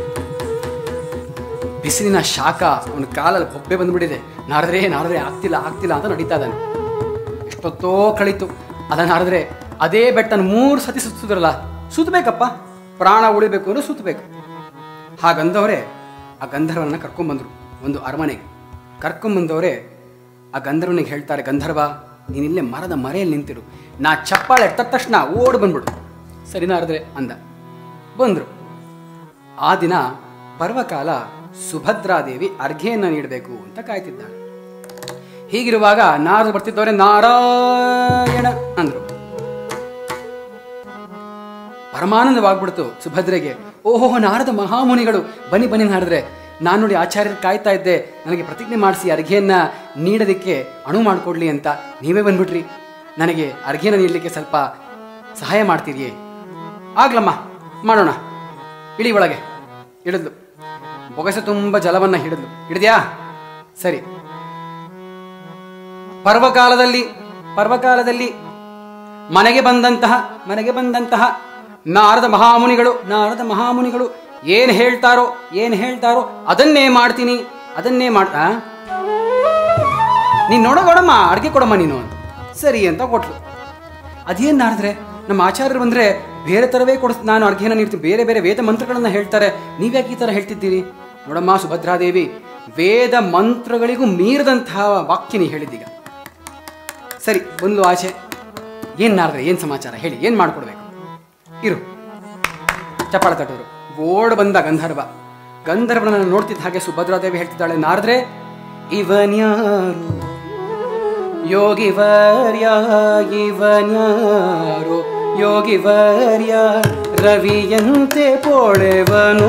ಬಿಸಿಲಿನ ಶಾಖ ಅವನ ಕಾಲಲ್ಲಿ ಬೊಬ್ಬೆ ಬಂದ್ಬಿಟ್ಟಿದೆ ನಾರದ್ರೆ ನಾರದ್ರೆ ಆಗ್ತಿಲ್ಲ ಆಗ್ತಿಲ್ಲ ಅಂತ ನಡೀತಾ ಇದ್ದಾನೆ ಎಷ್ಟೊತ್ತೋ ಕಳೀತು ಅದನ್ನ ನಾರದ್ರೆ ಅದೇ ಬೆಟ್ಟನ ಮೂರು ಸತಿ ಸುತ್ತಿದ್ರಲ್ಲ ಸುತ್ತಬೇಕಪ್ಪ ಪ್ರಾಣ ಉಳಿಬೇಕು ಅಂದ್ರೆ ಸುತ್ತಬೇಕು ಹಾಗಂದವರೇ ಆ ಗಂಧರ್ವನ ಕರ್ಕೊಂಬಂದ್ರು ಒಂದು ಅರಮನೆಗೆ ಕರ್ಕೊಂಬಂದವರೇ ಆ ಗಂಧರ್ವನಿಗೆ ಹೇಳ್ತಾರೆ ಗಂಧರ್ವ ನೀನಿಲ್ಲೇ ಮರದ ಮರೆಯಲ್ಲಿ ನಿಂತಿರು ನಾ ಚಪ್ಪಾಳೆ ಎತ್ತ ತಕ್ಷಣ ಓಡ್ ಬಂದ್ಬಿಡು ಸರಿ ನಾರದ್ರೆ ಅಂದ ಬಂದರು ಆ ದಿನ ಪರ್ವಕಾಲ ಸುಭದ್ರಾದೇವಿ ಅರ್ಘೆಯನ್ನು ನೀಡಬೇಕು ಅಂತ ಕಾಯ್ತಿದ್ದಾಳೆ ಹೀಗಿರುವಾಗ ನಾರದು ಬರ್ತಿದ್ದವರೆ ನಾರಾಯಣ ಅಂದ್ರು ಪರಮಾನಂದವಾಗ್ಬಿಡ್ತು ಸುಭದ್ರೆಗೆ ಓಹೋ ನಾರದ ಮಹಾಮುನಿಗಳು ಬನ್ನಿ ಬನ್ನಿ ನಾರದ್ರೆ ನಾನು ನೋಡಿ ಆಚಾರ್ಯರು ಕಾಯ್ತಾ ಇದ್ದೆ ನನಗೆ ಪ್ರತಿಜ್ಞೆ ಮಾಡಿಸಿ ಅರ್ಘೆಯನ್ನ ನೀಡೋದಕ್ಕೆ ಅಣು ಮಾಡಿಕೊಡ್ಲಿ ಅಂತ ನೀವೇ ಬಂದ್ಬಿಟ್ರಿ ನನಗೆ ಅರ್ಘ್ಯನ ನೀಡಲಿಕ್ಕೆ ಸ್ವಲ್ಪ ಸಹಾಯ ಮಾಡ್ತೀರಿಯೇ ಆಗ್ಲಮ್ಮ ಮಾಡೋಣ ಇಳಿ ಒಳಗೆ ಹಿಡಿದ್ಲು ಬೊಗಸೆ ತುಂಬ ಜಲವನ್ನ ಹಿಡಿದ್ಲು ಹಿಡಿದ್ಯಾ ಸರಿ ಪರ್ವಕಾಲದಲ್ಲಿ ಪರ್ವಕಾಲದಲ್ಲಿ ಮನೆಗೆ ಬಂದಂತಹ ಮನೆಗೆ ಬಂದಂತಹ ನಾರದ ಮಹಾಮುನಿಗಳು ನಾರದ ಮಹಾಮುನಿಗಳು ಏನು ಹೇಳ್ತಾರೋ ಏನು ಹೇಳ್ತಾರೋ ಅದನ್ನೇ ಮಾಡ್ತೀನಿ ಅದನ್ನೇ ಮಾಡ್ ಆ? ನೀನು ನೋಡೋಗಡಮ್ಮ ಅಡುಗೆ ಕೊಡಮ್ಮ ನೀನು ಸರಿ ಅಂತ ಕೊಟ್ಲು ಅದೇನು ನಾಡಿದ್ರೆ ನಮ್ಮ ಆಚಾರ್ಯರು ಬಂದರೆ ಬೇರೆ ಥರವೇ ಕೊಡಿಸ್ ನಾನು ಅಡುಗೆನ ನೀಡ್ತೀನಿ ಬೇರೆ ಬೇರೆ ವೇದ ಮಂತ್ರಗಳನ್ನು ಹೇಳ್ತಾರೆ ನೀವ್ಯಾಕೆ ಈ ಥರ ಹೇಳ್ತಿದ್ದೀರಿ ನೋಡಮ್ಮ ಸುಭದ್ರಾದೇವಿ ವೇದ ಮಂತ್ರಗಳಿಗೂ ಮೀರಿದಂತಹ ವಾಕ್ಯ ನೀ ಹೇಳಿದ್ದೀಗ ಸರಿ ಬಂದು ಆಚೆ ಏನು ನಾಡ್ರೆ ಏನು ಸಮಾಚಾರ ಹೇಳಿ ಏನು ಮಾಡ್ಕೊಡ್ಬೇಕು ಇರು ಚಪ್ಪಾಳ ತಟ್ಟೋರು ಓಡ್ ಬಂದ ಗಂಧರ್ವ ಗಂಧರ್ವನನ್ನು ನೋಡ್ತಿದ್ದ ಹಾಗೆ ಸುಭದ್ರಾದೇವಿ ಹೇಳ್ತಿದ್ದಾಳೆ ನಾರದ್ರೆ ಇವನ್ಯಾರು ಯೋಗಿ ವರ್ಯ ಇವನ್ಯಾರು ಯೋಗಿ ವರ್ಯ ರವಿಯಂತೆ ಪೊಳೆವನು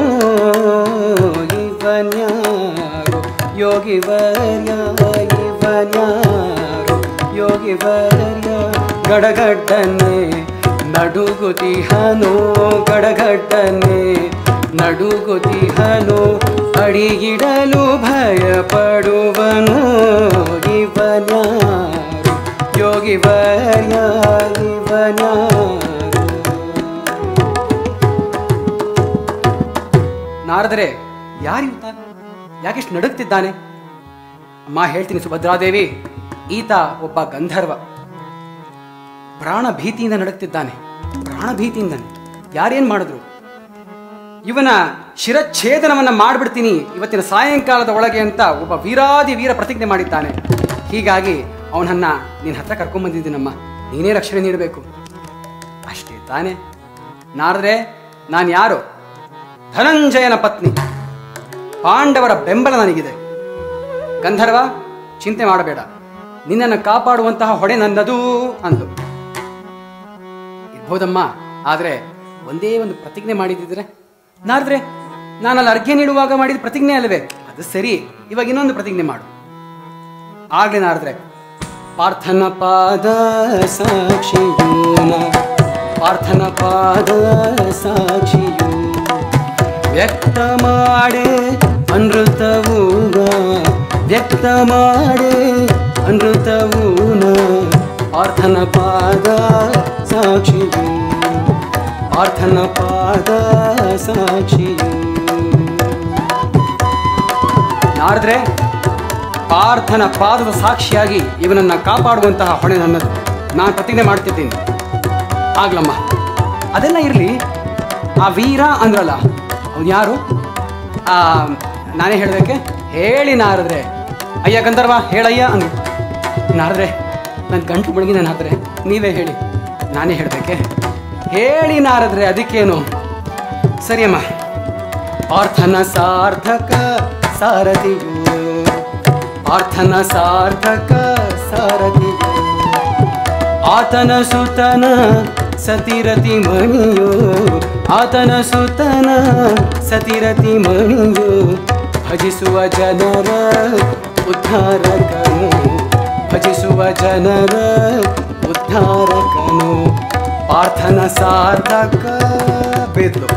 ಇವನ್ಯಾರು ಯೋಗಿ ವರ್ಯ ಇವನ್ಯಾರು ಯೋಗಿ ವರ್ಯ ಗಡಗಡ್ಡನೆ ನಡುಗುತಿಹನು ಗಡಗಡ್ಡನೆ ನಡುಗುತಿಹನು ಅಡಿಗಿಡಲು ಭಯಪಡುವನು ಇವನ್ಯಾರು ಯೋಗಿ ವರ್ಯ ಇವನ್ಯಾರು ನಾರದರೆ ಯಾರಿವ್ತ ಯಾಕೆಷ್ಟು ನಡುಗ್ತಿದ್ದಾನೆ ಅಮ್ಮ ಹೇಳ್ತೀನಿ ಸುಭದ್ರಾದೇವಿ ಈತ ಒಬ್ಬ ಗಂಧರ್ವ ಪ್ರಾಣ ಭೀತಿಯಿಂದ ನಡುಗ್ತಿದ್ದಾನೆ ಪ್ರಾಣ ಭೀತಿಯಿಂದಾನೆ ಯಾರೇನ್ ಮಾಡಿದ್ರು ಇವನ ಶಿರಚ್ಛೇದನವನ್ನ ಮಾಡ್ಬಿಡ್ತೀನಿ ಇವತ್ತಿನ ಸಾಯಂಕಾಲದ ಒಳಗೆ ಅಂತ ಒಬ್ಬ ವೀರಾದಿ ವೀರ ಪ್ರತಿಜ್ಞೆ ಮಾಡಿದ್ದಾನೆ ಹೀಗಾಗಿ ಅವನನ್ನ ನಿನ್ನ ಹತ್ರ ಕರ್ಕೊಂಡ್ಬಂದಿದ್ದೀನಮ್ಮ ನೀನೇ ರಕ್ಷಣೆ ನೀಡಬೇಕು ಅಷ್ಟೇ ತಾನೆ ನಾರದ್ರೆ ನಾನು ಯಾರು ಧನಂಜಯನ ಪತ್ನಿ ಪಾಂಡವರ ಬೆಂಬಲ ನನಗಿದೆ ಗಂಧರ್ವ ಚಿಂತೆ ಮಾಡಬೇಡ ನಿನ್ನನ್ನು ಕಾಪಾಡುವಂತಹ ಹೊಣೆ ನನ್ನದು ಅಂದು ಇರ್ಬೋದಮ್ಮ ಆದ್ರೆ ಒಂದೇ ಒಂದು ಪ್ರತಿಜ್ಞೆ ಮಾಡಿದ್ದಿದ್ರೆ ನಾರದ್ರೆ ನಾನಲ್ಲಿ ಅರ್ಘ್ಯ ನೀಡುವಾಗ ಮಾಡಿದ ಪ್ರತಿಜ್ಞೆ ಅಲ್ಲವೇ ಅದು ಸರಿ ಇವಾಗ ಇನ್ನೊಂದು ಪ್ರತಿಜ್ಞೆ ಮಾಡು ಆಗ್ಲಿ ನಾರದ್ರೆ ಪಾರ್ಥನ ಪಾದ ಸಾಕ್ಷಿಯೂನ ಪಾರ್ಥನ ಪಾದ ಸಾಕ್ಷಿಯೂ ವ್ಯಕ್ತ ಮಾಡೆ ಅನೃತವೂನ ವ್ಯಕ್ತ ಮಾಡೆ ಅನೃತವೂನ ಪಾರ್ಥನ ಪಾದ ಸಾಕ್ಷಿಯೂ ಪಾರ್ಥನ ಪಾದ ಸಾಕ್ಷಿಯೂ ನಾರದ್ರೆ ಪಾರ್ಥನ ಪಾದದ ಸಾಕ್ಷಿಯಾಗಿ ಇವನನ್ನ ಕಾಪಾಡುವಂತಹ ಹೊಣೆ ನನ್ನದು ನಾನು ಪ್ರತಿಜ್ಞೆ ಮಾಡ್ತಿದ್ದೀನಿ ಆಗ್ಲಮ್ಮ ಅದೆಲ್ಲ ಇರಲಿ ಆ ವೀರ ಅಂದ್ರಲ್ಲ ಅವನು ಯಾರು ಆ ನಾನೇ ಹೇಳಬೇಕೆ ಹೇಳಿ ನಾರದ್ರೆ ಅಯ್ಯ ಗಂಧರ್ವ ಹೇಳಯ್ಯ ಅಂದ್ರು ನಾರದ್ರೆ ನನ್ನ ಗಂಟು ಮುಳುಗಿ ನಾನು ಆದ್ರೆ ನೀವೇ ಹೇಳಿ ನಾನೇ ಹೇಳಬೇಕೆ ಹೇಳಿ ನಾರದ್ರೆ ಅದಕ್ಕೇನು ಸರಿಯಮ್ಮ ಪಾರ್ಥನ ಸಾರ್ಥಕ ಸಾರಥಿಯು ಪಾರ್ಥನ ಸಾರ್ಥಕ ಸಾರಥಿಯು ಆತನ ಸುತನ ಸತಿರತಿ ಮಣಿಯು ಆತನ ಸುತನ ಸತಿರತಿ ಮಣಿಯು ಭಜಿಸುವ ಜನರ ಉದ್ಧಾರಕನು ಭಜಿಸುವ ಜನರ ಉದ್ಧಾರಕನು ಪಾರ್ಥನ ಸಾರ್ಥಕ ಬಿದ್ದು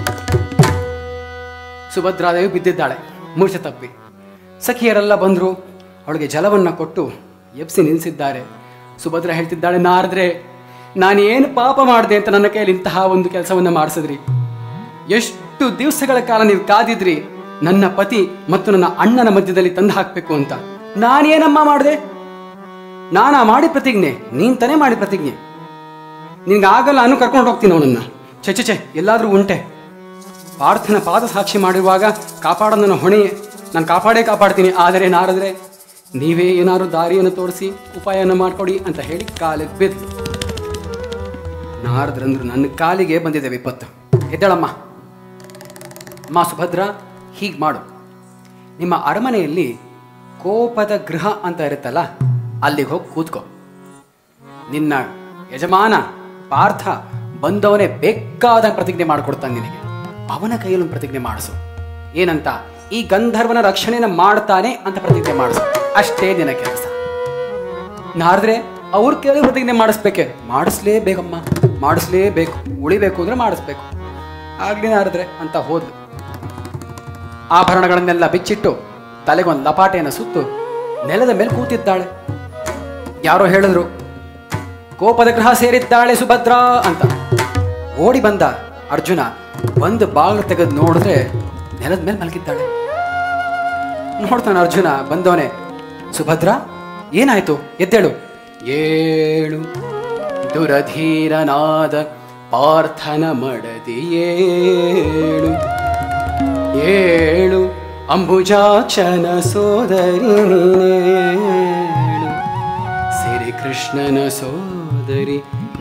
ಸುಭದ್ರಾದೇವಿ ಬಿದ್ದಿದ್ದಾಳೆ ಮೂರ್ಛೆ ತಪ್ಪಿ ಸಖಿಯರೆಲ್ಲ ಬಂದರು ಅವಳಿಗೆ ಜಲವನ್ನ ಕೊಟ್ಟು ಎಬ್ಸಿ ನಿಲ್ಲಿಸಿದ್ದಾರೆ ಸುಭದ್ರ ಹೇಳ್ತಿದ್ದಾಳೆ ನಾರದ್ರೆ ನಾನೇನು ಪಾಪ ಮಾಡಿದೆ ಅಂತ ನನ್ನ ಕೈಯಲ್ಲಿ ಇಂತಹ ಒಂದು ಕೆಲಸವನ್ನ ಮಾಡಿಸಿದ್ರಿ ಎಷ್ಟು ದಿವಸಗಳ ಕಾಲ ನೀವು ಕಾದಿದ್ರಿ ನನ್ನ ಪತಿ ಮತ್ತು ನನ್ನ ಅಣ್ಣನ ಮಧ್ಯದಲ್ಲಿ ತಂದು ಹಾಕಬೇಕು ಅಂತ ನಾನೇನಮ್ಮ ಮಾಡಿದೆ ನಾನಾ ಮಾಡಿ ಪ್ರತಿಜ್ಞೆ ನೀನ್ ತಾನೇ ಮಾಡಿ ಪ್ರತಿಜ್ಞೆ ನಿನ್ಗೆ ಆಗಲ್ಲ ಅನ್ನು ಕರ್ಕೊಂಡು ಹೋಗ್ತೀನಿ ಅವನನ್ನ ಛೆ ಛೆ ಛೆ ಎಲ್ಲಾದ್ರೂ ಉಂಟೆ ಪಾರ್ಥನ ಪಾದ ಸಾಕ್ಷಿ ಮಾಡಿರುವಾಗ ಕಾಪಾಡೋ ನನ್ನ ಹೊಣೆ ನಾನು ಕಾಪಾಡೇ ಕಾಪಾಡ್ತೀನಿ ಆದರೆ ನಾರದ್ರೆ ನೀವೇ ಏನಾದ್ರು ದಾರಿಯನ್ನು ತೋರಿಸಿ ಉಪಾಯನ ಮಾಡ್ಕೊಡಿ ಅಂತ ಹೇಳಿ ಕಾಲಿಗೆ ಬಿದ್ದು ನಾರದ್ರಂದ್ರು ನನ್ನ ಕಾಲಿಗೆ ಬಂದಿದೆ ವಿಪತ್ತು ಎದ್ದಳಮ್ಮ ಅಮ್ಮ ಸುಭದ್ರ ಹೀಗೆ ಮಾಡು ನಿಮ್ಮ ಅರಮನೆಯಲ್ಲಿ ಕೋಪದ ಗೃಹ ಅಂತ ಇರುತ್ತಲ್ಲ ಅಲ್ಲಿಗೆ ಹೋಗಿ ಕೂತ್ಕೋ ನಿನ್ನ ಯಜಮಾನ ಪಾರ್ಥ ಬಂದವನೇ ಬೇಕಾದ ಪ್ರತಿಜ್ಞೆ ಮಾಡಿಕೊಡ್ತಾನೆ ನಿನಗೆ ಅವನ ಕೈಯಲ್ಲಿ ಒಂದು ಪ್ರತಿಜ್ಞೆ ಮಾಡಿಸು ಏನಂತ ಈ ಗಂಧರ್ವನ ರಕ್ಷಣೆನ ಮಾಡ್ತಾನೆ ಅಂತ ಪ್ರತಿಜ್ಞೆ ಮಾಡಿಸು ಅಷ್ಟೇ ನಿನ್ನ ಕೆಲಸ ನಾರದ್ರೆ ಅವ್ರ ಕೇಳಿ ಪ್ರತಿಜ್ಞೆ ಮಾಡಿಸ್ಬೇಕೆ ಮಾಡಿಸ್ಲೇಬೇಕಮ್ಮ ಮಾಡಿಸ್ಲೇಬೇಕು ಉಳಿಬೇಕು ಅಂದ್ರೆ ಮಾಡಿಸ್ಬೇಕು ಆಗ್ಲಿ ನಾರದ್ರೆ ಅಂತ ಹೋದ್ಲು ಆಭರಣಗಳನ್ನೆಲ್ಲ ಬಿಚ್ಚಿಟ್ಟು ತಲೆಗೊಂದು ಲಪಾಟೆಯನ್ನು ಸುತ್ತು ನೆಲದ ಮೇಲೆ ಕೂತಿದ್ದಾಳೆ ಯಾರೋ ಹೇಳಿದ್ರು ಕೋಪದ ಗೃಹ ಸೇರಿದ್ದಾಳೆ ಸುಭದ್ರಾ ಅಂತ ಓಡಿ ಬಂದ ಅರ್ಜುನ ಒಂದು ಬಾಗಿಲು ತೆಗೆದು ನೋಡಿದ್ರೆ ನೆಲದ ಮೇಲೆ ಮಲಗಿದ್ದಾಳೆ ನೋಡ್ತಾನೆ ಅರ್ಜುನ ಬಂದವನೇ ಸುಭದ್ರ ಏನಾಯ್ತು ಎದ್ದೇಳು ಏಳು ದುರಧೀರನಾದ ಪಾರ್ಥನ ಮಡದಿ ಏಳು ಏಳು ಅಂಬುಜಾಕ್ಷನ ಸೋದರಿ ನೀನೇಳು ಸಿರಿ ಕೃಷ್ಣನ ಸೋದರಿ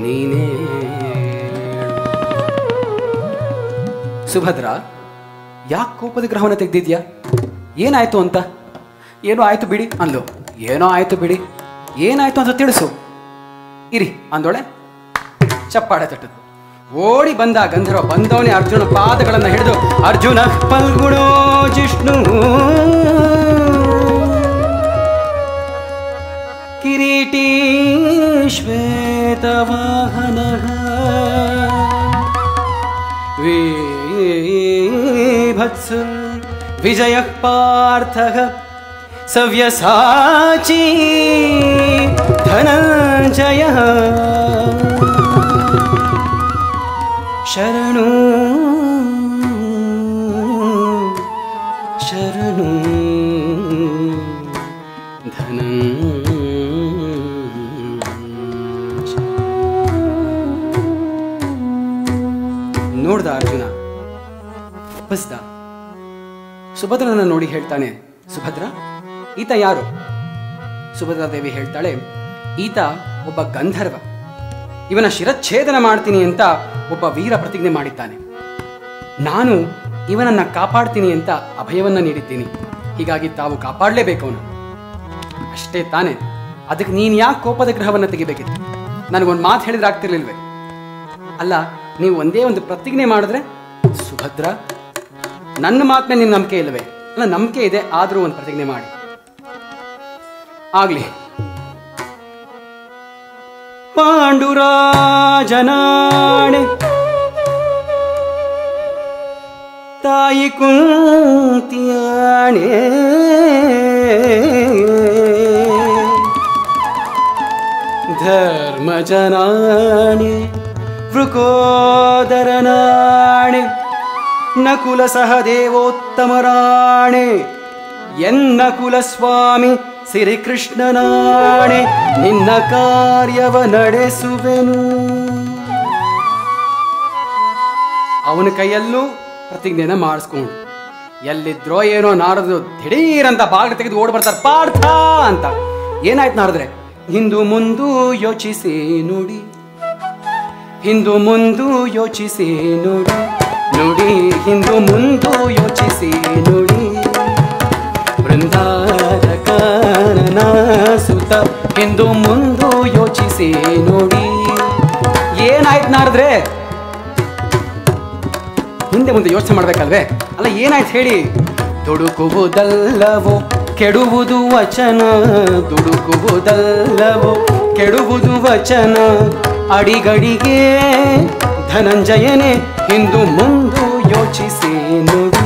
ನೀನೇಳು ಸುಭದ್ರ ಯಾಕೆ ಕೋಪದ ಗ್ರಹವನ್ನು ತೆಗ್ದಿದ್ಯಾ ಏನಾಯ್ತು ಅಂತ ಏನೋ ಆಯ್ತು ಬಿಡಿ ಅನ್ಲು ಏನೋ ಆಯ್ತು ಬಿಡಿ ಏನಾಯ್ತು ಅಂತ ತಿಳಿಸು ಇರಿ ಅಂದೋಳೆ ಚಪ್ಪಾಳೆ ತಟ್ಟದು ಓಡಿ ಬಂದ ಗಂಧರ್ವ ಬಂದವನೇ ಅರ್ಜುನ ಪಾದಗಳನ್ನು ಹಿಡಿದು ಅರ್ಜುನ ಫಲ್ಗುಣೋ ಜಿಷ್ಣು ಕಿರೀಟಿ ಶ್ವೇತವಾಹನ वीभत्सु विजयः पार्थः सव्यसाची धनञ्जयः शरणु शरणु धनञ्जय ನೋಡ್ದ ಅರ್ಜುನ ಬಸ್ದ ಸುಭದ್ರನ ನೋಡಿ ಹೇಳ್ತಾನೆ ಸುಭದ್ರ ಈತ ಯಾರು ಸುಭದ್ರಾದೇವಿ ಹೇಳ್ತಾಳೆ ಈತ ಒಬ್ಬ ಗಂಧರ್ವ ಇವನ ಶಿರಚ್ಛೇದನ ಮಾಡ್ತೀನಿ ಅಂತ ಒಬ್ಬ ವೀರ ಪ್ರತಿಜ್ಞೆ ಮಾಡಿದ್ದಾನೆ ನಾನು ಇವನನ್ನ ಕಾಪಾಡ್ತೀನಿ ಅಂತ ಅಭಯವನ್ನ ನೀಡಿದ್ದೀನಿ ಹೀಗಾಗಿ ತಾವು ಕಾಪಾಡಲೇಬೇಕು ಅವನು ಅಷ್ಟೇ ತಾನೇ ಅದಕ್ಕೆ ನೀನು ಯಾಕೆ ಕೋಪದ ಗ್ರಹವನ್ನು ತೆಗಿಬೇಕಿತ್ತು ನನಗೊಂದು ಮಾತು ಹೇಳಿದ್ರೆ ಆಗ್ತಿರ್ಲಿಲ್ವೇ ಅಲ್ಲ ನೀವು ಒಂದೇ ಒಂದು ಪ್ರತಿಜ್ಞೆ ಮಾಡಿದ್ರೆ ಸುಭದ್ರ ನನ್ನ ಮಾತಿನ ನಿನ್ನ ನಂಬಿಕೆ ಇಲ್ಲವೇ ಅಲ್ಲ ನಂಬಿಕೆ ಇದೆ ಆದರೂ ಒಂದು ಪ್ರತಿಜ್ಞೆ ಮಾಡಿ ಆಗ್ಲಿ ಪಾಂಡುರಾಜನಾಣೆ ತಾಯಿ ಕುಂತಿಯಾಣೆ ಧರ್ಮಜನಾಣೆ ವೃಕೋದರನಾಣೆ ನಕುಲ ಸಹದೇವೋತ್ತಮರಾಣೆ ಎನ್ನ ಕುಲಸ್ವಾಮಿ ಶ್ರೀಕೃಷ್ಣನಾಣೆ ನಿನ್ನ ಕಾರ್ಯವ ನಡೆಸುವೆನು ಅವನ ಕೈಯಲ್ಲೂ ಪ್ರತಿಜ್ಞೆನ ಮಾಡಿಸ್ಕೊಂಡು ಎಲ್ಲಿದ್ರೋ ಏನೋ ನಾರದ್ರು ದಿಢೀರಂತ ಬಾಗಿಲು ತೆಗೆದು ಓಡ್ ಬರ್ತಾರೆ ಪಾರ್ಥ ಅಂತ ಏನಾಯ್ತು ನಾರದ್ರೆ ಹಿಂದು ಮುಂದು ಯೋಚಿಸಿ ನುಡಿ ಹಿಂದು ಮುಂದು ಯೋಚಿಸಿ ನುಡಿ ನುಡಿ ಹಿಂದು ಮುಂದು ಯೋಚಿಸಿ ನುಡಿ ಬೃಂದಾರಕಾನನ ಸುತ ಹಿಂದು ಮುಂದು ಯೋಚಿಸಿ ನೋಡಿ ಏನಾಯ್ತು ನಾರದ್ರೆ ಹಿಂದೆ ಮುಂದೆ ಯೋಚನೆ ಮಾಡ್ಬೇಕಲ್ವೇ ಅಲ್ಲ ಏನಾಯ್ತು ಹೇಳಿ ದುಡುಕುವುದಲ್ಲವೋ ಕೆಡುವುದು ವಚನ ದುಡುಕುವುದಲ್ಲವೋ ಕೆಡುವುದು ವಚನ ಅಡಿಗಡಿಗೆ ಧನಂಜಯನೇ ಹಿಂದು ಮುಂದು ಯೋಚಿಸಿ ನುಡಿ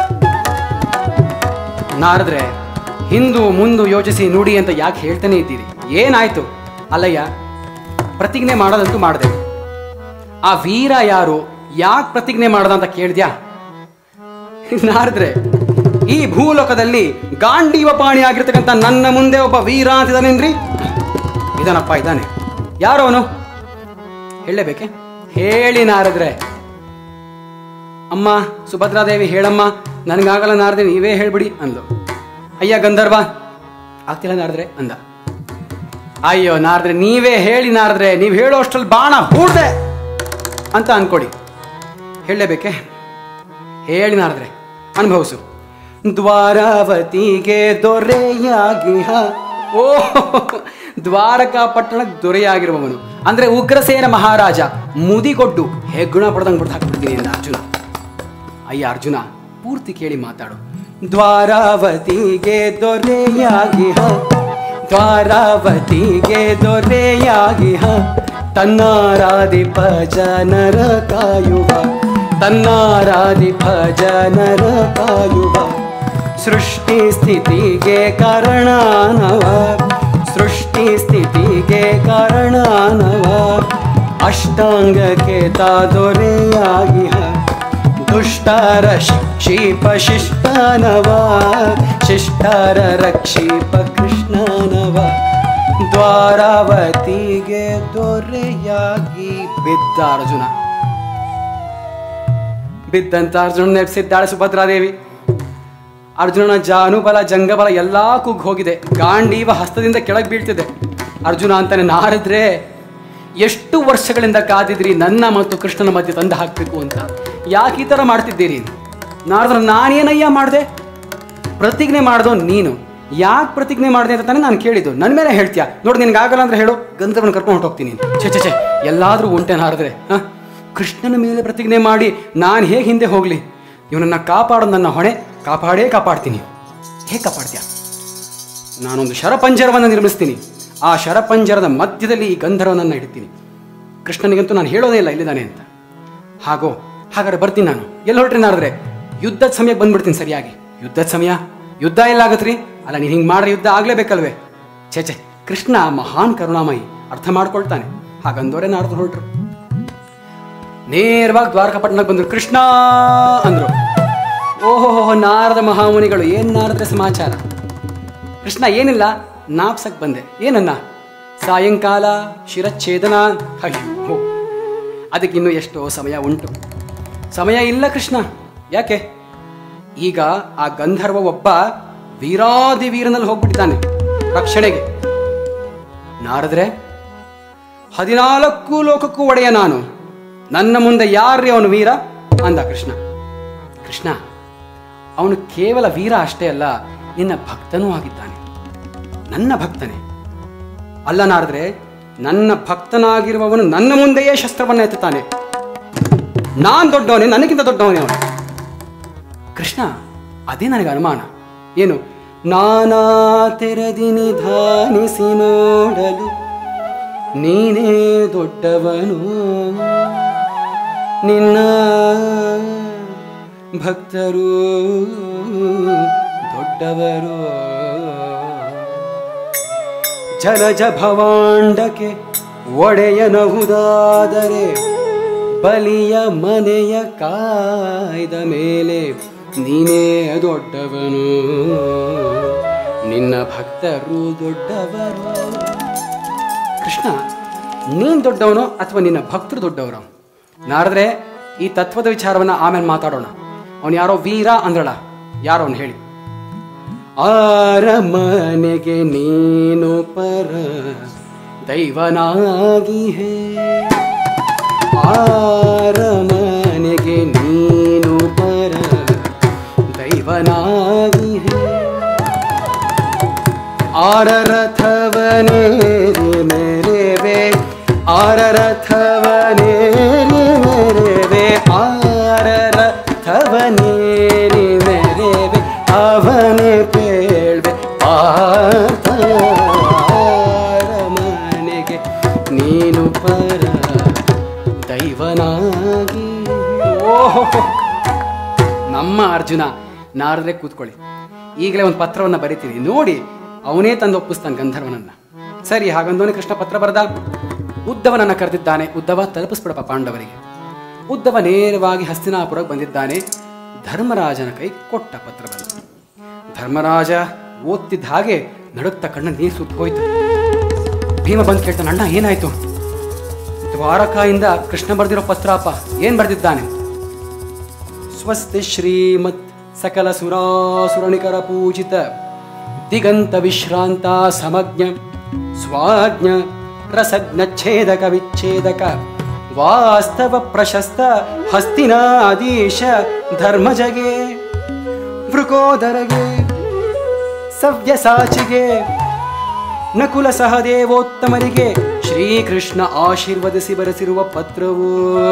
ನಾರದ್ರೆ ಹಿಂದು ಮುಂದು ಯೋಚಿಸಿ ನುಡಿ ಅಂತ ಯಾಕೆ ಹೇಳ್ತಾನೆ ಇದ್ದೀರಿ ಏನಾಯ್ತು ಅಲ್ಲಯ್ಯ ಪ್ರತಿಜ್ಞೆ ಮಾಡೋದಂತೂ ಮಾಡಿದೆ ಆ ವೀರ ಯಾರು ಯಾಕೆ ಪ್ರತಿಜ್ಞೆ ಮಾಡ್ದ ಅಂತ ಕೇಳಿದ್ಯಾ ನಾರದ್ರೆ ಈ ಭೂಲೋಕದಲ್ಲಿ ಗಾಂಡೀವ ಪಾಣಿ ಆಗಿರ್ತಕ್ಕಂಥ ನನ್ನ ಮುಂದೆ ಒಬ್ಬ ವೀರ ಅಂತಿದ್ದಾನೇನ್ರಿ ಇದಾನಪ್ಪ ಇದ್ದಾನೆ ಯಾರು ಅವನು ಹೇಳಲೇಬೇಕೆ ಹೇಳಿ ನಾರದ್ರೆ ಅಮ್ಮ ಸುಭದ್ರಾದೇವಿ ಹೇಳಮ್ಮ ನನಗಾಗಲ್ಲ ನಾರದೆ ನೀವೇ ಹೇಳ್ಬಿಡಿ ಅಂದ್ಲು ಅಯ್ಯ ಗಂಧರ್ವ ಆಗ್ತಿಲ್ಲ ನಾರದ್ರೆ ಅಂದ ಅಯ್ಯೋ ನಾರದ್ರೆ ನೀವೇ ಹೇಳಿ ನಾರದ್ರೆ ನೀವು ಹೇಳೋ ಅಷ್ಟ್ರಲ್ಲಿ ಬಾಣ ಹೂಡ್ದೆ ಅಂತ ಅನ್ಕೊಡಿ ಹೇಳಲೇಬೇಕೆ ಹೇಳಿ ನಾರದ್ರೆ ಅನುಭವಿಸು ದ್ವಾರಾವತಿಗೆ ದೊರೆಯಾಗಿ ಹ ಓ ದ್ವಾರಕಾ ಪಟ್ಟಣಕ್ಕೆ ದೊರೆಯಾಗಿರುವವನು ಅಂದ್ರೆ ಉಗ್ರಸೇನ ಮಹಾರಾಜ ಮುದಿಗೊಡ್ಡು ಹೆಗ್ಗುಣ ಪಡೆದಂಗೆ ಬಿಡ್ದು ಹಾಕ್ಬಿಡ್ತೀನಿ ಅಂದ ಅರ್ಜುನ ಅಯ್ಯ ಅರ್ಜುನ ಪೂರ್ತಿ ಕೇಳಿ ಮಾತಾಡು ದ್ವಾರಾವತಿಗೆ ದೊರೆಯಾಗಿ ಹ ದ್ವಾರಾವತಿಗೆ ದೊರೆಯಾಗಿ ಹ ತನ್ನಾರಾಧಿಪ ಜನರ ಕಾಯುವ ತನ್ನಾರಾಧಿಪ ಜನರ ಕಾಯುವ ಸೃಷ್ಟಿ ಸ್ಥಿತಿಗೆ ಕಾರಣನವ ಸೃಷ್ಟಿ ಸ್ಥಿತಿಗೆ ಕಾರಣನವ ಅಷ್ಟಾಂಗಕ್ಕೆ ತಾ ದೊರೆಯಾಗಿ ಹ ದುಷ್ಟಾರ ಶಿಕ್ಷೀಪ ಶಿಷ್ಟಾನವ ಶಿಷ್ಟಾರ ರಕ್ಷೀಪ ಕೃಷ್ಣನವ ದ್ವಾರಾವತಿಗೆ ದೊರೆಯಾಗಿ ಬಿದ್ದ ಅರ್ಜುನ ಬಿದ್ದಂತ ಅರ್ಜುನ ನೆಪ್ಸಿದ್ದಾಳೆ ಸುಭದ್ರಾದೇವಿ ಅರ್ಜುನನ ಜಾನುಬಲ ಜಂಗಬಲ ಎಲ್ಲಾ ಕುಗ್ಗ್ ಹೋಗಿದೆ ಗಾಂಡೀವ ಹಸ್ತದಿಂದ ಕೆಳಗೆ ಬೀಳ್ತಿದೆ ಅರ್ಜುನ ಅಂತಾನೆ ನಾರದ್ರೆ ಎಷ್ಟು ವರ್ಷಗಳಿಂದ ಕಾದಿದ್ರಿ ನನ್ನ ಮತ್ತು ಕೃಷ್ಣನ ಮಧ್ಯೆ ತಂದು ಹಾಕಬೇಕು ಅಂತ ಯಾಕೆ ಈ ಥರ ಮಾಡ್ತಿದ್ದೀರಿ ನಾರದ್ರ ನಾನೇನಯ್ಯ ಮಾಡಿದೆ ಪ್ರತಿಜ್ಞೆ ಮಾಡ್ದೋ ನೀನು ಯಾಕೆ ಪ್ರತಿಜ್ಞೆ ಮಾಡಿದೆ ಅಂತ ತಾನೇ ನಾನು ಕೇಳಿದ್ದು ನನ್ನ ಮೇಲೆ ಹೇಳ್ತೀಯಾ ನೋಡಿ ನಿನ್ಗೆ ಆಗಲ್ಲ ಅಂದ್ರೆ ಹೇಳು ಗಂಧರ್ವನ ಕರ್ಕೊಂಡು ಹೊರಟೋಗ್ತೀನಿ ಛೆ ಛೆ ಛೆ ಎಲ್ಲಾದರೂ ಉಂಟೆ ನಾರದ್ರೆ ಹಾಂ ಕೃಷ್ಣನ ಮೇಲೆ ಪ್ರತಿಜ್ಞೆ ಮಾಡಿ ನಾನು ಹೇಗೆ ಹಿಂದೆ ಹೋಗಲಿ ಇವನನ್ನ ಕಾಪಾಡೋದು ನನ್ನ ಹೊಣೆ ಕಾಪಾಡೇ ಕಾಪಾಡ್ತೀನಿ ಹೇಗೆ ಕಾಪಾಡ್ತೀಯ ನಾನೊಂದು ಶರಪಂಜರವನ್ನು ನಿರ್ಮಿಸ್ತೀನಿ ಆ ಶರಪಂಜರದ ಮಧ್ಯದಲ್ಲಿ ಈ ಗಂಧರ್ವನನ್ನು ಇಡ್ತೀನಿ ಕೃಷ್ಣನಿಗಂತೂ ನಾನು ಹೇಳೋದೇ ಇಲ್ಲ ಇಲ್ಲಿದ್ದಾನೆ ಅಂತ ಹಾಗೋ ಹಾಗಾದ್ರೆ ಬರ್ತೀನಿ ನಾನು ಎಲ್ಲಿ ಹೊರಟ್ರಿ ನಾಡಿದ್ರೆ ಯುದ್ಧದ ಸಮಯಕ್ಕೆ ಬಂದ್ಬಿಡ್ತೀನಿ ಸರಿಯಾಗಿ ಯುದ್ಧದ ಸಮಯ ಯುದ್ಧ ಎಲ್ಲಾಗತ್ರಿ ಅಲ್ಲ ನೀನು ಹಿಂಗೆ ಮಾಡ್ರೆ ಯುದ್ಧ ಆಗ್ಲೇಬೇಕಲ್ವೇ ಛೇ ಛೇ ಕೃಷ್ಣ ಮಹಾನ್ ಕರುಣಾಮಯಿ ಅರ್ಥ ಮಾಡ್ಕೊಳ್ತಾನೆ ಹಾಗಂದೋರೆ ನಾಡ್ದು ಹೊರಟ್ರು ನೇರವಾಗಿ ದ್ವಾರಕಾಪಟ್ಟಣಕ್ಕೆ ಬಂದ್ರು ಕೃಷ್ಣ ಅಂದ್ರು ಓಹೋ ನಾರದ ಮಹಾಮುನಿಗಳು ಏನ್ ನಾರದ್ರೆ ಸಮಾಚಾರ ಕೃಷ್ಣ ಏನಿಲ್ಲ ನಾಪ್ಸಕ್ ಬಂದೆ ಏನನ್ನ ಸಾಯಂಕಾಲ ಶಿರಚ್ಛೇದನ ಅಯ್ಯೋ ಅದಕ್ಕಿನ್ನೂ ಎಷ್ಟೋ ಸಮಯ ಉಂಟು ಸಮಯ ಇಲ್ಲ ಕೃಷ್ಣ ಯಾಕೆ ಈಗ ಆ ಗಂಧರ್ವ ಒಬ್ಬ ವೀರಾದಿ ವೀರನಲ್ಲಿ ಹೋಗ್ಬಿಟ್ಟಿದ್ದಾನೆ ರಕ್ಷಣೆಗೆ ನಾರದ್ರೆ ಹದಿನಾಲ್ಕು ಲೋಕಕ್ಕೂ ಒಡೆಯ ನಾನು ನನ್ನ ಮುಂದೆ ಯಾರ್ರೀ ಅವನು ವೀರ ಅಂದ ಕೃಷ್ಣ ಕೃಷ್ಣ ಅವನು ಕೇವಲ ವೀರ ಅಷ್ಟೇ ಅಲ್ಲ ನಿನ್ನ ಭಕ್ತನೂ ಆಗಿದ್ದಾನೆ ನನ್ನ ಭಕ್ತನೇ ಅಲ್ಲ ನಾರದ್ರೆ ನನ್ನ ಭಕ್ತನಾಗಿರುವವನು ನನ್ನ ಮುಂದೆಯೇ ಶಸ್ತ್ರವನ್ನ ಎತ್ತುತ್ತಾನೆ ನಾನ್ ದೊಡ್ಡವನೇ ನನಗಿಂತ ದೊಡ್ಡವನೇ ಅವನು ಕೃಷ್ಣ ಅದೇ ನನಗೆ ಅನುಮಾನ ಏನು ನಾನಾ ತೆರದಿ ನಿಧಾನಿಸಿ ನೋಡಲು ನೀನೇ ದೊಡ್ಡವನು ನಿನ್ನ ಭಕ್ತರು ದೊಡ್ಡವರು ಜಲಜ ಭವಾಂಡಕ್ಕೆ ಒಡೆಯನಹುದಾದರೆ ಬಲಿಯ ಮನೆಯ ಕಾಯ್ದ ಮೇಲೆ ನೀನೇ ದೊಡ್ಡವನು ನಿನ್ನ ಭಕ್ತರು ದೊಡ್ಡವರು ಕೃಷ್ಣ ನೀನ್ ದೊಡ್ಡವನೋ ಅಥವಾ ನಿನ್ನ ಭಕ್ತರು ದೊಡ್ಡವರು ನಾರದ್ರೆ ಈ ತತ್ವದ ವಿಚಾರವನ್ನ ಆಮೇಲೆ ಮಾತಾಡೋಣ ಅವನು ಯಾರೋ ವೀರ ಅಂದ್ರಳ ಯಾರೋ ಅವನು ಹೇಳಿ ಆರಮನೆಗೆ ನೀನು ಪರ ದೈವನಾಗಿ ಹೇ ಆರಮನೆಗೆ ನೀನು ಪರ ದೈವನಾಗಿ ಹೇ ಆರರಥವನೇರಿ ಮೇರೆವೆ ಆರರಥವನೇರಿ ಮೇರೆವೆ ಆರರಥವನೇರಿ ಮೇರೆವೆ ಅವನೇ ಪೇಳ್ವೆ ಆರಮನೆಗೆ ನೀನು ಪರ ದೈವನಾಗಿ ಓಹೋ ನಮ್ಮ ಅರ್ಜುನ ನಾರದ್ರೆ ಕೂತ್ಕೊಳ್ಳಿ ಈಗಲೇ ಒಂದು ಪತ್ರವನ್ನು ಬರಿತೀನಿ ನೋಡಿ ಅವನೇ ತಂದು ಒಪ್ಪಿಸ್ತಾನೆ ಗಂಧರ್ವನನ್ನ ಸರಿ ಹಾಗಂದೋನೆ ಕೃಷ್ಣ ಪತ್ರ ಬರೆದ ಉದ್ದವನನ್ನ ಕರೆದಿದ್ದಾನೆ ಉದ್ದವ ತಲುಪಿಸ್ಬಿಡಪ್ಪ ಪಾಂಡವರಿಗೆ ಉದ್ದವ ನೇರವಾಗಿ ಹಸ್ತಿನಾಪುರಕ್ಕೆ ಬಂದಿದ್ದಾನೆ ಧರ್ಮರಾಜನ ಕೈ ಕೊಟ್ಟ ಪತ್ರ ಬಂತು ಧರ್ಮರಾಜ ಓದ್ತಿದ್ದ ಹಾಗೆ ನಡುಕ್ತ ಕಣ್ಣ ನೀರು ಸುಟ್ಟು ಹೋಯ್ತು ಭೀಮ ಬಂದು ಕೇಳ್ತಾನೆ ಅಣ್ಣ ಏನಾಯ್ತು ದ್ವಾರಕಾಯಿಂದ ಕೃಷ್ಣ ಬರೆದಿರೋ ಪತ್ರಪ್ಪ ಏನ್ ಬರೆದಿದ್ದಾನೆ ಸ್ವಸ್ತಿ ಶ್ರೀಮತ್ ಸಕಲ ಸುರಾಸುರಣಿಕರ ಪೂಜಿತ ದಿಗಂತ ವಿಶ್ರಾಂತ ಸಮಜ್ಞ ಸ್ವಾಜ್ಞ ರಸಜ್ಞ ಛೇದಕ ವಿಚ್ಛೇದಕ ವಾಸ್ತವ ಪ್ರಶಸ್ತ ಹಸ್ತಿನಾದೀಶ ಧರ್ಮಜಗೆ ವೃಕೋದರಗೆ ಸವ್ಯಸಾಚಿಗೆ ನಕುಲ ಸಹದೇವೋತ್ತಮರಿಗೆ ಶ್ರೀಕೃಷ್ಣ ಆಶೀರ್ವದಿಸಿ ಬರೆಸಿರುವ ಪತ್ರವೂ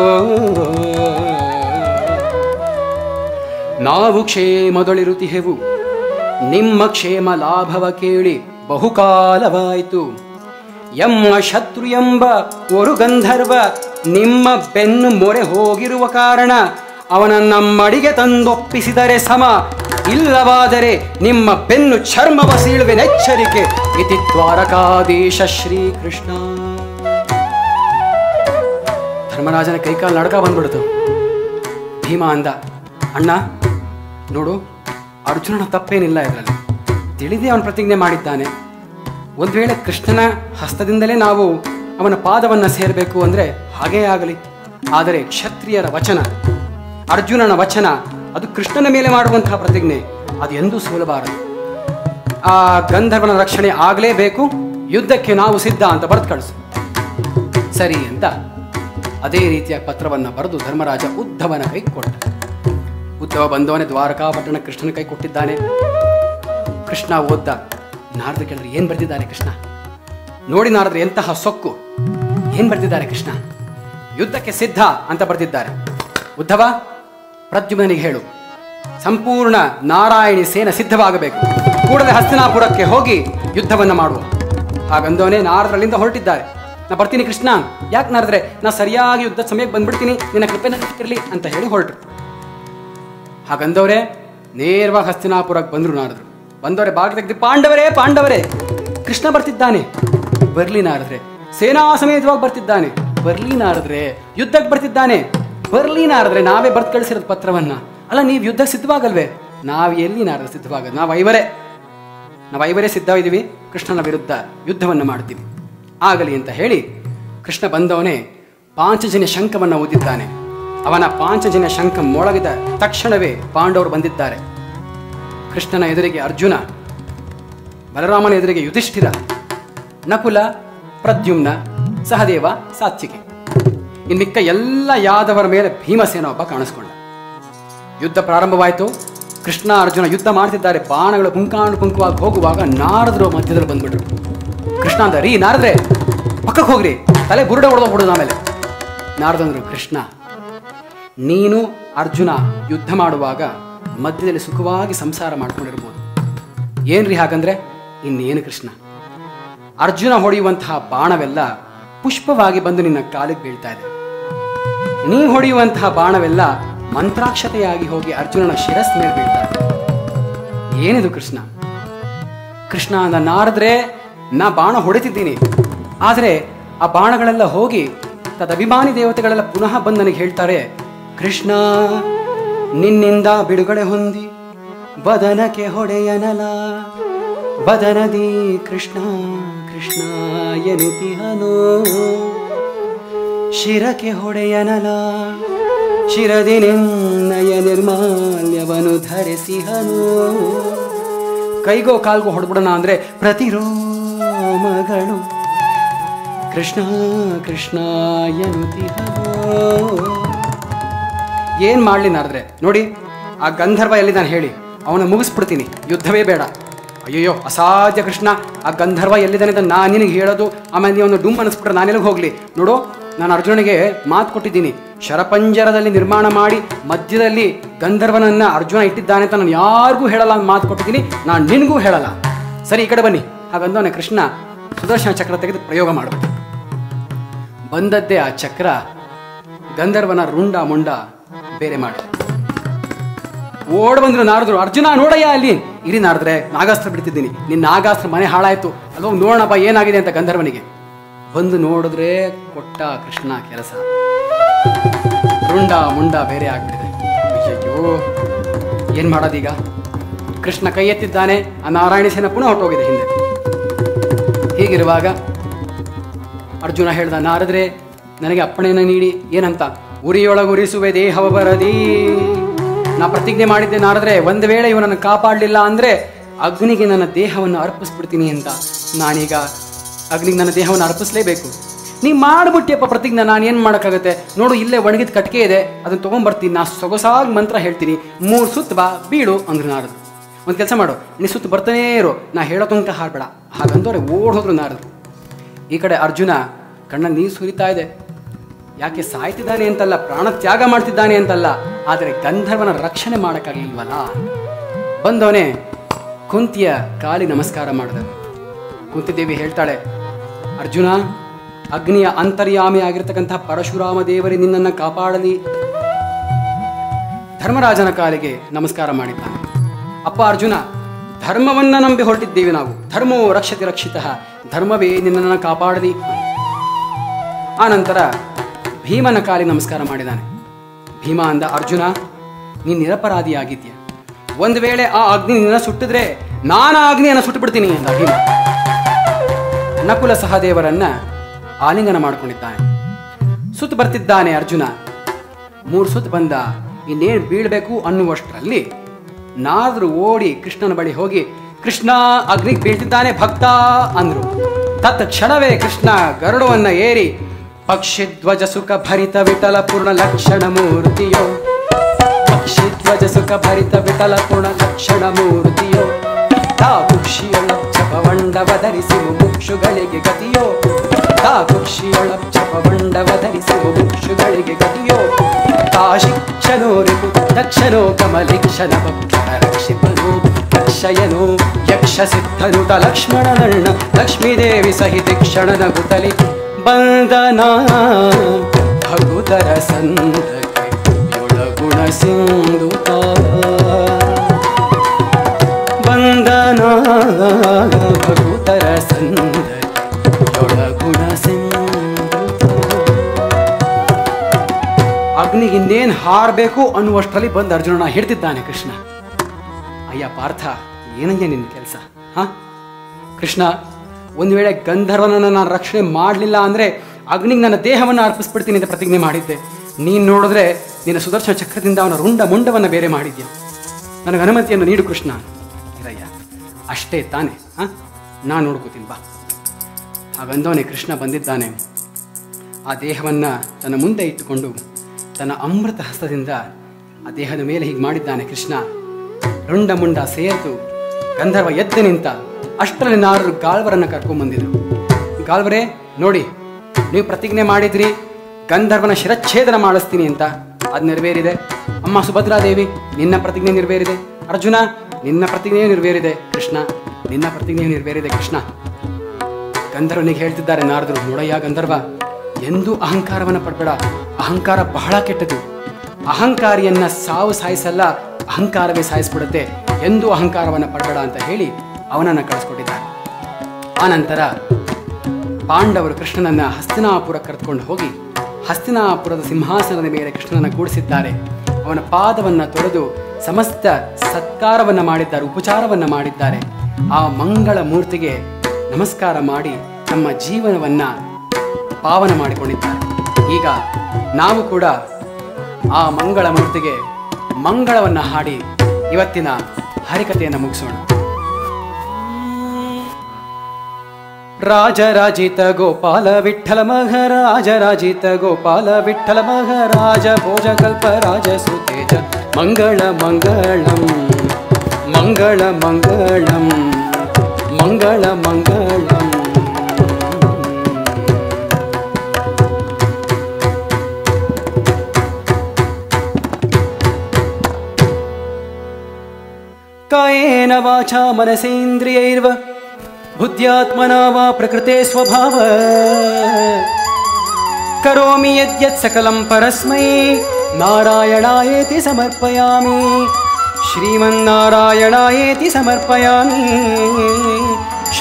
ನಾವು ಕ್ಷೇಮದೊಳಿರುತಿಹೆವು ನಿಮ್ಮ ಕ್ಷೇಮ ಲಾಭವ ಕೇಳಿ ಬಹುಕಾಲವಾಯಿತು ಎಮ್ಮ ಶತ್ರು ಎಂಬ ಒರು ಗಂಧರ್ವ ನಿಮ್ಮ ಬೆನ್ನು ಮೊರೆ ಹೋಗಿರುವ ಕಾರಣ ಅವನ ನಮ್ಮಡಿಗೆ ತಂದೊಪ್ಪಿಸಿದರೆ ಸಮ ಇಲ್ಲವಾದರೆ ನಿಮ್ಮ ಬೆನ್ನು ಚರ್ಮವ ಸೀಳುವೆನೆಚ್ಚರಿಕೆ ಇತಿ ದ್ವಾರಕಾಧೀಶ ಶ್ರೀಕೃಷ್ಣ ಧರ್ಮರಾಜನ ಕೈಕಾಲು ನಡ್ಕ ಬಂದ್ಬಿಡ್ತು ಭೀಮ ಅಂದ ಅಣ್ಣ ನೋಡು ಅರ್ಜುನನ ತಪ್ಪೇನಿಲ್ಲ ಇದರಲ್ಲಿ ತಿಳಿದೇ ಅವನು ಪ್ರತಿಜ್ಞೆ ಮಾಡಿದ್ದಾನೆ ಒಂದು ವೇಳೆ ಕೃಷ್ಣನ ಹಸ್ತದಿಂದಲೇ ನಾವು ಅವನ ಪಾದವನ್ನು ಸೇರಬೇಕು ಅಂದರೆ ಹಾಗೇ ಆಗಲಿ ಆದರೆ ಕ್ಷತ್ರಿಯರ ವಚನ ಅರ್ಜುನನ ವಚನ ಅದು ಕೃಷ್ಣನ ಮೇಲೆ ಮಾಡುವಂತಹ ಪ್ರತಿಜ್ಞೆ ಅದು ಎಂದೂ ಸೋಲಬಾರದು ಆ ಗಂಧರ್ವನ ರಕ್ಷಣೆ ಆಗಲೇಬೇಕು ಯುದ್ಧಕ್ಕೆ ನಾವು ಸಿದ್ಧ ಅಂತ ಬರೆದು ಕಳಿಸು ಸರಿ ಅಂತ ಅದೇ ರೀತಿಯ ಪತ್ರವನ್ನು ಬರೆದು ಧರ್ಮರಾಜ ಉದ್ಧವನ ಕೈ ಕೊಟ್ಟ ಉದ್ಧವ ಬಂದವನೇ ದ್ವಾರಕಾಪಟ್ಟಣ ಕೃಷ್ಣನ ಕೈ ಕೊಟ್ಟಿದ್ದಾನೆ ಕೃಷ್ಣ ಓದ್ದ ನಾರದ ಕೇಳಿದ್ರೆ ಏನ್ ಬರ್ತಿದ್ದಾರೆ ಕೃಷ್ಣ ನೋಡಿ ನಾರದ್ರೆ ಎಂತಹ ಸೊಕ್ಕು ಏನ್ ಬರ್ತಿದ್ದಾರೆ ಕೃಷ್ಣ ಯುದ್ಧಕ್ಕೆ ಸಿದ್ಧ ಅಂತ ಬರ್ತಿದ್ದಾರೆ ಉದ್ಧವ ಪ್ರದ್ಯುಮ್ನಿಗೆ ಹೇಳು ಸಂಪೂರ್ಣ ನಾರಾಯಣಿ ಸೇನ ಸಿದ್ಧವಾಗಬೇಕು ಕೂಡಲೇ ಹಸ್ತಿನಾಪುರಕ್ಕೆ ಹೋಗಿ ಯುದ್ಧವನ್ನ ಮಾಡುವ ಹಾಗಂದವನೇ ನಾರದ್ರಲ್ಲಿಂದ ಹೊರಟಿದ್ದಾರೆ ನಾ ಬರ್ತೀನಿ ಕೃಷ್ಣ ಯಾಕೆ ನಾರದ್ರೆ ನಾ ಸರಿಯಾಗಿ ಯುದ್ಧ ಸಮಯಕ್ಕೆ ಬಂದ್ಬಿಡ್ತೀನಿ ನಿನ್ನ ಕೃಪೆ ಇರಲಿ ಅಂತ ಹೇಳಿ ಹೊರಟರು ಹಾಗಂದವರೇ ನೇರವಾಗಿ ಹಸ್ತಿನಾಪುರಕ್ಕೆ ಬಂದರು ನಾರದ್ರು ಬಂದವರೇ ಬಾಗಿಲು ತೆಗೆದು ಪಾಂಡವರೇ ಪಾಂಡವರೇ ಕೃಷ್ಣ ಬರ್ತಿದ್ದಾನೆ ಬರ್ಲಿ ನಾರದ್ರೆ ಸೇನಾ ಸಮೇತವಾಗಿ ಬರ್ತಿದ್ದಾನೆ ಬರ್ಲಿ ನಾರದ್ರೆ ಯುದ್ಧಕ್ಕೆ ಬರ್ತಿದ್ದಾನೆ ಬರ್ಲಿ ನಾರದ್ರೆ ನಾವೇ ಬರ್ತ್ ಕಳಿಸಿರೋದು ಪತ್ರವನ್ನ ಅಲ್ಲ ನೀವು ಯುದ್ಧಕ್ಕೆ ಸಿದ್ಧವಾಗಲ್ವೇ ನಾವು ಎಲ್ಲಿ ನಾರದ್ರೆ ಸಿದ್ಧವಾಗದು ನಾವು ಐವರೇ ನಾವು ಐವರೇ ಸಿದ್ಧವಿದ್ದೀವಿ ಕೃಷ್ಣನ ವಿರುದ್ಧ ಯುದ್ಧವನ್ನು ಮಾಡ್ತೀವಿ ಆಗಲಿ ಅಂತ ಹೇಳಿ ಕೃಷ್ಣ ಬಂದವನೇ ಪಾಂಚಜನ್ಯ ಶಂಖವನ್ನು ಓದಿದ್ದಾನೆ ಅವನ ಪಾಂಚಜನ್ಯ ಶಂಖ ಮೊಳಗಿದ ತಕ್ಷಣವೇ ಪಾಂಡವರು ಬಂದಿದ್ದಾರೆ ಕೃಷ್ಣನ ಎದುರಿಗೆ ಅರ್ಜುನ ಬಲರಾಮನ ಎದುರಿಗೆ ಯುಧಿಷ್ಠಿರ ನಕುಲ ಪ್ರದ್ಯುಮ್ನ ಸಹದೇವ ಸಾತ್ವಿಕೆ ಇನ್ನಿಕ್ಕ ಎಲ್ಲ ಯಾದವರ ಮೇಲೆ ಭೀಮಸೇನ ಒಬ್ಬ ಕಾಣಿಸ್ಕೊಂಡ ಯುದ್ಧ ಪ್ರಾರಂಭವಾಯಿತು ಕೃಷ್ಣ ಅರ್ಜುನ ಯುದ್ಧ ಮಾಡ್ತಿದ್ದಾರೆ ಬಾಣಗಳು ಪುಂಕಾಣು ಪುಂಕವಾಗಿ ಹೋಗುವಾಗ ನಾರದರು ಮಧ್ಯದಲ್ಲಿ ಬಂದ್ಬಿಟ್ರು ಕೃಷ್ಣ ಅಂದ ರೀ ನಾರದ್ರೆ ಪಕ್ಕಕ್ಕೆ ಹೋಗ್ರಿ ತಲೆ ಬುರುಡೆ ಹೊಡೆದ ಹೊಡೋದು ಆಮೇಲೆ ನಾರದಂದ್ರು ಕೃಷ್ಣ ನೀನು ಅರ್ಜುನ ಯುದ್ಧ ಮಾಡುವಾಗ ಮಧ್ಯದಲ್ಲಿ ಸುಖವಾಗಿ ಸಂಸಾರ ಮಾಡ್ಕೊಂಡಿರ್ಬೋದು ಏನ್ರಿ ಹಾಗಂದ್ರೆ ಇನ್ನೇನು ಕೃಷ್ಣ ಅರ್ಜುನ ಹೊಡೆಯುವಂತಹ ಬಾಣವೆಲ್ಲ ಪುಷ್ಪವಾಗಿ ಬಂದು ನಿನ್ನ ಕಾಲಿಗೆ ಬೀಳ್ತಾ ಇದೆ ನೀ ಹೊಡೆಯುವಂತಹ ಬಾಣವೆಲ್ಲ ಮಂತ್ರಾಕ್ಷತೆಯಾಗಿ ಹೋಗಿ ಅರ್ಜುನನ ಶಿರಸ್ ಮೇಲೆ ಬೀಳ್ತಾ ಇದೆ ಏನಿದು ಕೃಷ್ಣ ಕೃಷ್ಣ ಅಂದ ನಾರದ್ರೆ ನಾ ಬಾಣ ಹೊಡಿತಿದ್ದೀನಿ ಆದರೆ ಆ ಬಾಣಗಳೆಲ್ಲ ಹೋಗಿ ತದಭಿಮಾನಿ ದೇವತೆಗಳೆಲ್ಲ ಪುನಃ ಬಂದು ನನಗೆ ಹೇಳ್ತಾರೆ ಕೃಷ್ಣ ನಿನ್ನಿಂದ ಬಿಡುಗಡೆ ಹೊಂದಿ ಬದನಕ್ಕೆ ಹೊಡೆಯನಲ ಬದನದಿ ಕೃಷ್ಣ ಕೃಷ್ಣ ಎನುತಿಹನೋ ಶಿರಕ್ಕೆ ಹೊಡೆಯನಲ ಶಿರದಿ ನಿನ್ನಯ ನಿರ್ಮಾಲ್ಯವನು ಧರಿಸಿಹನು ಕೈಗೋ ಕಾಲ್ಗೋ ಹೊಡ್ಬಿಡೋಣ ಅಂದ್ರೆ ಪ್ರತಿರೋಮಗಳು ಕೃಷ್ಣ ಕೃಷ್ಣ ಎನ್ನುತ್ತಿಹನೋ ಏನ್ ಮಾಡ್ಲಿ ನಾರದ್ರೆ ನೋಡಿ ಆ ಗಂಧರ್ವ ಎಲ್ಲಿದ್ದಾನೆ ಹೇಳಿ ಅವನ ಮುಗಿಸ್ಬಿಡ್ತೀನಿ ಯುದ್ಧವೇ ಬೇಡ ಅಯ್ಯಯ್ಯೋ ಅಸಾಧ್ಯ ಕೃಷ್ಣ ಆ ಗಂಧರ್ವ ಎಲ್ಲಿದ್ದಾನೆ ಅಂತ ನಾನು ನಿನಗೆ ಹೇಳೋದು ಆಮೇಲೆ ನೀವು ಡುಮ್ ಅನಿಸ್ಬಿಟ್ರೆ ನಾನೆಲ್ಲಿಗೆ ಹೋಗ್ಲಿ ನೋಡು ನಾನು ಅರ್ಜುನನಿಗೆ ಮಾತು ಕೊಟ್ಟಿದ್ದೀನಿ ಶರಪಂಜರದಲ್ಲಿ ನಿರ್ಮಾಣ ಮಾಡಿ ಮಧ್ಯದಲ್ಲಿ ಗಂಧರ್ವನನ್ನ ಅರ್ಜುನ ಇಟ್ಟಿದ್ದಾನೆ ಅಂತ ನಾನು ಯಾರಿಗೂ ಹೇಳಲ್ಲ ಅಂತ ಮಾತು ಕೊಟ್ಟಿದ್ದೀನಿ ನಾನು ನಿನಗೂ ಹೇಳಲ್ಲ ಸರಿ ಈ ಕಡೆ ಬನ್ನಿ ಹಾಗಂದವನೇ ಕೃಷ್ಣ ಸುದರ್ಶನ ಚಕ್ರ ತೆಗೆದು ಪ್ರಯೋಗ ಮಾಡಬೇಕು ಬಂದದ್ದೇ ಆ ಚಕ್ರ ಗಂಧರ್ವನ ರುಂಡ ಮುಂಡ ಬೇರೆ ಮಾಡಿ ಓಡ್ ಬಂದ್ರು ನಾರದ್ರು ಅರ್ಜುನ ನೋಡಯ್ಯ ಅಲ್ಲಿ ಇರಿ ನಾರದ್ರೆ ನಾಗಾಸ್ತ್ರ ಬಿಡ್ತಿದ್ದೀನಿ ನಿನ್ನ ನಾಗಾಸ್ತ್ರ ಮನೆ ಹಾಳಾಯ್ತು ಅಲ್ವ ನೋಡೋಣಪ್ಪ ಏನಾಗಿದೆ ಅಂತ ಗಂಧರ್ವನಿಗೆ ಬಂದು ನೋಡಿದ್ರೆ ಕೊಟ್ಟ ಕೃಷ್ಣ ಕೆಲಸ ರುಂಡ ಮುಂಡ ಬೇರೆ ಆಗ್ಬಿಟ್ಟಿದೆ ಅಯ್ಯಯ್ಯೋ ಏನ್ ಮಾಡೋದೀಗ ಕೃಷ್ಣ ಕೈ ಎತ್ತಿದ್ದಾನೆ ಆ ನಾರಾಯಣ ಸೇನ ಪುನಃ ಹೊಟ್ಟೋಗಿದೆ ಹಿಂದೆ ಹೀಗಿರುವಾಗ ಅರ್ಜುನ ಹೇಳ್ದ ನಾರದ್ರೆ ನನಗೆ ಅಪ್ಪಣೆಯನ್ನು ನೀಡಿ ಏನಂತ ಉರಿಯೊಳಗುರಿಸುವೆ ದೇಹವ ಬರದಿ ನಾ ಪ್ರತಿಜ್ಞೆ ಮಾಡಿದ್ದೆ ನಾರದ್ರೆ ಒಂದು ವೇಳೆ ಇವನನ್ನು ಕಾಪಾಡಲಿಲ್ಲ ಅಂದ್ರೆ ಅಗ್ನಿಗೆ ನನ್ನ ದೇಹವನ್ನು ಅರ್ಪಿಸ್ಬಿಡ್ತೀನಿ ಅಂತ ನಾನೀಗ ಅಗ್ನಿಗೆ ನನ್ನ ದೇಹವನ್ನು ಅರ್ಪಿಸ್ಲೇಬೇಕು ನೀ ಮಾಡ್ಬಿಟ್ಟಿಯಪ್ಪ ಪ್ರತಿಜ್ಞೆ ನಾನು ಏನು ಮಾಡೋಕ್ಕಾಗತ್ತೆ ನೋಡು ಇಲ್ಲೇ ಒಣಗಿದ ಕಟ್ಕೆ ಇದೆ ಅದನ್ನ ತೊಗೊಂಬರ್ತೀನಿ ನಾ ಸೊಗಸಾಗಿ ಮಂತ್ರ ಹೇಳ್ತೀನಿ ಮೂರು ಸುತ್ತ ಬಾ ಬೀಳು ಅಂದ್ರು ನಾರದು ಒಂದು ಕೆಲಸ ಮಾಡು ನೀ ಸುತ್ತ ಬರ್ತಾನೇ ಇರು ನಾ ಹೇಳೋ ತನಕ ಹಾಡ್ಬೇಡ ಹಾಗಂದವ್ರೆ ಓಡ್ ಹೋದ್ರು ನಾರದು ಈ ಕಡೆ ಅರ್ಜುನ ಕಣ್ಣ ನೀರು ಸುರಿತಾ ಇದೆ ಯಾಕೆ ಸಾಯ್ತಿದ್ದಾನೆ ಅಂತಲ್ಲ ಪ್ರಾಣ ತ್ಯಾಗ ಮಾಡ್ತಿದ್ದಾನೆ ಅಂತಲ್ಲ ಆದರೆ ಗಂಧರ್ವನ ರಕ್ಷಣೆ ಮಾಡೋಕ್ಕಾಗಲಿಲ್ವಲ್ಲ ಬಂದವನೇ ಕುಂತಿಯ ಕಾಲಿ ನಮಸ್ಕಾರ ಮಾಡಿದ ಕುಂತಿದೇವಿ ಹೇಳ್ತಾಳೆ ಅರ್ಜುನ ಅಗ್ನಿಯ ಅಂತರ್ಯಾಮಿ ಆಗಿರ್ತಕ್ಕಂತಹ ಪರಶುರಾಮ ದೇವರಿ ನಿನ್ನನ್ನು ಕಾಪಾಡಲಿ ಧರ್ಮರಾಜನ ಕಾಲಿಗೆ ನಮಸ್ಕಾರ ಮಾಡಿದ್ದಾನೆ ಅಪ್ಪ ಅರ್ಜುನ ಧರ್ಮವನ್ನ ನಂಬಿ ಹೊರಟಿದ್ದೇವೆ ನಾವು ಧರ್ಮೋ ರಕ್ಷತೆ ರಕ್ಷಿತ ಧರ್ಮವೇ ನಿನ್ನನ್ನು ಕಾಪಾಡಲಿ ಆ ನಂತರ ಭೀಮನ ಕಾಲಿಗೆ ನಮಸ್ಕಾರ ಮಾಡಿದ್ದಾನೆ ಭೀಮ ಅಂದ ಅರ್ಜುನ ನೀನು ನಿರಪರಾಧಿಯಾಗಿದ್ಯಾ ಒಂದು ವೇಳೆ ಆ ಅಗ್ನಿ ನಿನ್ನ ಸುಟ್ಟಿದ್ರೆ ನಾನು ಆ ಅಗ್ನಿಯನ್ನು ಸುಟ್ಟುಬಿಡ್ತೀನಿ ಎಂದ ಭೀಮ ನಕುಲ ಸಹದೇವರನ್ನ ಆಲಿಂಗನ ಮಾಡಿಕೊಂಡಿದ್ದಾನೆ ಸುತ್ತು ಬರ್ತಿದ್ದಾನೆ ಅರ್ಜುನ ಮೂರು ಸುತ್ತು ಬಂದ ಇನ್ನೇನು ಬೀಳ್ಬೇಕು ಅನ್ನುವಷ್ಟರಲ್ಲಿ ನಾದ್ರು ಓಡಿ ಕೃಷ್ಣನ ಬಳಿ ಹೋಗಿ ಕೃಷ್ಣ ಅಗ್ನಿಗೆ ಬೀಳ್ತಿದ್ದಾನೆ ಭಕ್ತ ಅಂದ್ರು ತತ್ ಕ್ಷಣವೇ ಕೃಷ್ಣ ಗರುಡವನ್ನ ಏರಿ ಪಕ್ಷಿಧ್ವಜ ಸುಖ ಭರಿತ ವಿಠಲ ಪೂರ್ಣ ಲಕ್ಷಣ ಮೂರ್ತಿಯೋ ಪಕ್ಷಿಧ್ವಜ ಸುಖ ಭರಿತ ವಿಠಲ ಪೂರ್ಣ ಲಕ್ಷಣ ಮೂರ್ತಿಯೋ ತಾ ಕುಕ್ಷಿಯೊಳ ಚಪವಂಡವ ಧರಿಸಿ ಮುಕ್ಷುಗಳಿಗೆ ಗತಿಯೋ ತಾ ಕುಕ್ಷಿಯೊಳ ಚಪವಂಡವ ಧರಿಸಿ ಮುಕ್ಷುಗಳಿಗೆ ಗತಿಯೋ ತಾ ಶಿಕ್ಷನೋ ರಿಪು ದಕ್ಷನೋ ಕಮಲಿಕ್ಷನ ಭಕ್ತರ ರಕ್ಷಿಪನು ರಕ್ಷಯನು ಯಕ್ಷ ಸಿದ್ಧನುತ ಲಕ್ಷ್ಮಣನಣ್ಣ ಲಕ್ಷ್ಮೀದೇವಿ ಸಹಿತ ಕ್ಷಣನ ಗುತಲಿ ಬಂದನ ಭಗುತರ ಸಂತಕ್ಕೆ ಯೊಳಗುಣ ಸಿಂಧುತ ಬಂದನ ಭಗುತರ ಸಂದಕ್ಕೆ ಯೊಳಗುಣ ಸಿಂಧುತ ಅಗ್ನಿಗಿಂದೇನು ಹಾರಬೇಕು ಅನ್ನುವಷ್ಟರಲ್ಲಿ ಬಂದು ಅರ್ಜುನನ ಹಿಡ್ತಿದ್ದಾನೆ ಕೃಷ್ಣ ಅಯ್ಯ ಪಾರ್ಥ ಏನಯ್ಯ ನಿನ್ನ ಕೆಲಸ ಹಾ ಕೃಷ್ಣ ಒಂದು ವೇಳೆ ಗಂಧರ್ವನನ್ನು ನಾನು ರಕ್ಷಣೆ ಮಾಡಲಿಲ್ಲ ಅಂದರೆ ಅಗ್ನಿಗೆ ನನ್ನ ದೇಹವನ್ನು ಅರ್ಪಿಸ್ಬಿಡ್ತೀನಿ ಅಂತ ಪ್ರತಿಜ್ಞೆ ಮಾಡಿದ್ದೆ ನೀನು ನೋಡಿದ್ರೆ ನಿನ್ನ ಸುದರ್ಶನ ಚಕ್ರದಿಂದ ಅವನ ರುಂಡ ಮುಂಡವನ್ನು ಬೇರೆ ಮಾಡಿದ್ಯಾ ನನಗೆ ಅನುಮತಿಯನ್ನು ನೀಡು ಕೃಷ್ಣ ಇರಯ್ಯ ಅಷ್ಟೇ ತಾನೆ ಹಾಂ ನಾನು ನೋಡ್ಕೋತೀನಿ ಬಾ ಹಾಗಂದವನೇ ಕೃಷ್ಣ ಬಂದಿದ್ದಾನೆ ಆ ದೇಹವನ್ನು ತನ್ನ ಮುಂದೆ ಇಟ್ಟುಕೊಂಡು ತನ್ನ ಅಮೃತ ಹಸ್ತದಿಂದ ಆ ದೇಹದ ಮೇಲೆ ಹೀಗೆ ಮಾಡಿದ್ದಾನೆ ಕೃಷ್ಣ ರುಂಡ ಮುಂಡ ಸೇರ್ತು ಗಂಧರ್ವ ಎದ್ದು ನಿಂತ ಅಷ್ಟರಲ್ಲಿ ನಾರರು ಗಾಳ್ವರನ್ನು ಕರ್ಕೊಂಡ್ಬಂದಿದ್ರು ಗಾಳ್ವರೇ ನೋಡಿ ನೀವು ಪ್ರತಿಜ್ಞೆ ಮಾಡಿದ್ರಿ ಗಂಧರ್ವನ ಶಿರಚ್ಛೇದನ ಮಾಡಿಸ್ತೀನಿ ಅಂತ ಅದು ನೆರವೇರಿದೆ ಅಮ್ಮ ಸುಭದ್ರಾದೇವಿ ನಿನ್ನ ಪ್ರತಿಜ್ಞೆ ನೆರವೇರಿದೆ ಅರ್ಜುನ ನಿನ್ನ ಪ್ರತಿಜ್ಞೆಯೂ ನೆರವೇರಿದೆ ಕೃಷ್ಣ ನಿನ್ನ ಪ್ರತಿಜ್ಞೆಯೂ ನೆರವೇರಿದೆ ಕೃಷ್ಣ ಗಂಧರ್ವನಿಗೆ ಹೇಳ್ತಿದ್ದಾರೆ ನಾರದರು ನೋಡಯ್ಯ ಗಂಧರ್ವ ಎಂದೂ ಅಹಂಕಾರವನ್ನು ಪಡಬೇಡ ಅಹಂಕಾರ ಬಹಳ ಕೆಟ್ಟದು ಅಹಂಕಾರಿಯನ್ನ ಸಾವು ಸಾಯಿಸಲ್ಲ ಅಹಂಕಾರವೇ ಸಾಯಿಸ್ಬಿಡುತ್ತೆ ಎಂದೂ ಅಹಂಕಾರವನ್ನು ಪಡಬೇಡ ಅಂತ ಹೇಳಿ ಅವನನ್ನು ಕಳಿಸ್ಕೊಟ್ಟಿದ್ದಾರೆ ಆನಂತರ ಪಾಂಡವರು ಕೃಷ್ಣನನ್ನ ಹಸ್ತಿನಾಪುರ ಕರೆದುಕೊಂಡು ಹೋಗಿ ಹಸ್ತಿನಾಪುರದ ಸಿಂಹಾಸನದ ಮೇಲೆ ಕೃಷ್ಣನನ್ನು ಕೂಡಿಸಿದ್ದಾರೆ ಅವನ ಪಾದವನ್ನ ತೊಳೆದು ಸಮಸ್ತ ಸತ್ಕಾರವನ್ನ ಮಾಡಿದ್ದಾರೆ ಉಪಚಾರವನ್ನ ಮಾಡಿದ್ದಾರೆ ಆ ಮಂಗಳ ಮೂರ್ತಿಗೆ ನಮಸ್ಕಾರ ಮಾಡಿ ತಮ್ಮ ಜೀವನವನ್ನ ಪಾವನ ಮಾಡಿಕೊಂಡಿದ್ದಾರೆ ಈಗ ನಾವು ಕೂಡ ಆ ಮಂಗಳ ಮೂರ್ತಿಗೆ ಮಂಗಳವನ್ನ ಹಾಡಿ ಇವತ್ತಿನ ಹರಿಕತೆಯನ್ನು ಮುಗಿಸೋಣ ರಾಜರಾಜಿತ ಗೋಪಾಲ ವಿಠಲ ಮಹಾರಾಜರಾಜಿತ ಗೋಪಾಲ ವಿಠಲ ಮಹಾರಾಜ ಭೋಜ ಕಲ್ಪ ರಾಜ ಸುತೇಜ ಮಂಗಳ ಮಂಗಳಂ ಮಂಗಳ ಮಂಗಳಂ ಮಂಗಳ ಮಂಗಳಂ ಕಾಯೇನ ವಾಚಾ ಮನಸೇಂದ್ರಿಯೈರ್ವ ಬುದ್ಧ್ಯಾತ್ಮನಾ ವಾ ಪ್ರಕೃತೆ ಸ್ವಭಾವ ಕರೋಮಿ ಯದ್ಯತ್ ಸಕಲಂ ಪರಸ್ಮೈ ನಾರಾಯಣಾಯೇತಿ ಸಮರ್ಪಯಾಮಿ ಶ್ರೀಮನ್ನಾರಾಯಣಾಯೇತಿ ಸಮರ್ಪಯಾಮಿ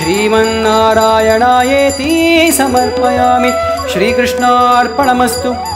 ಶ್ರೀಮನ್ನಾರಾಯಣಾಯೇತಿ ಸಮರ್ಪಯಾಮಿ ಶ್ರೀಕೃಷ್ಣಾರ್ಪಣಮಸ್ತು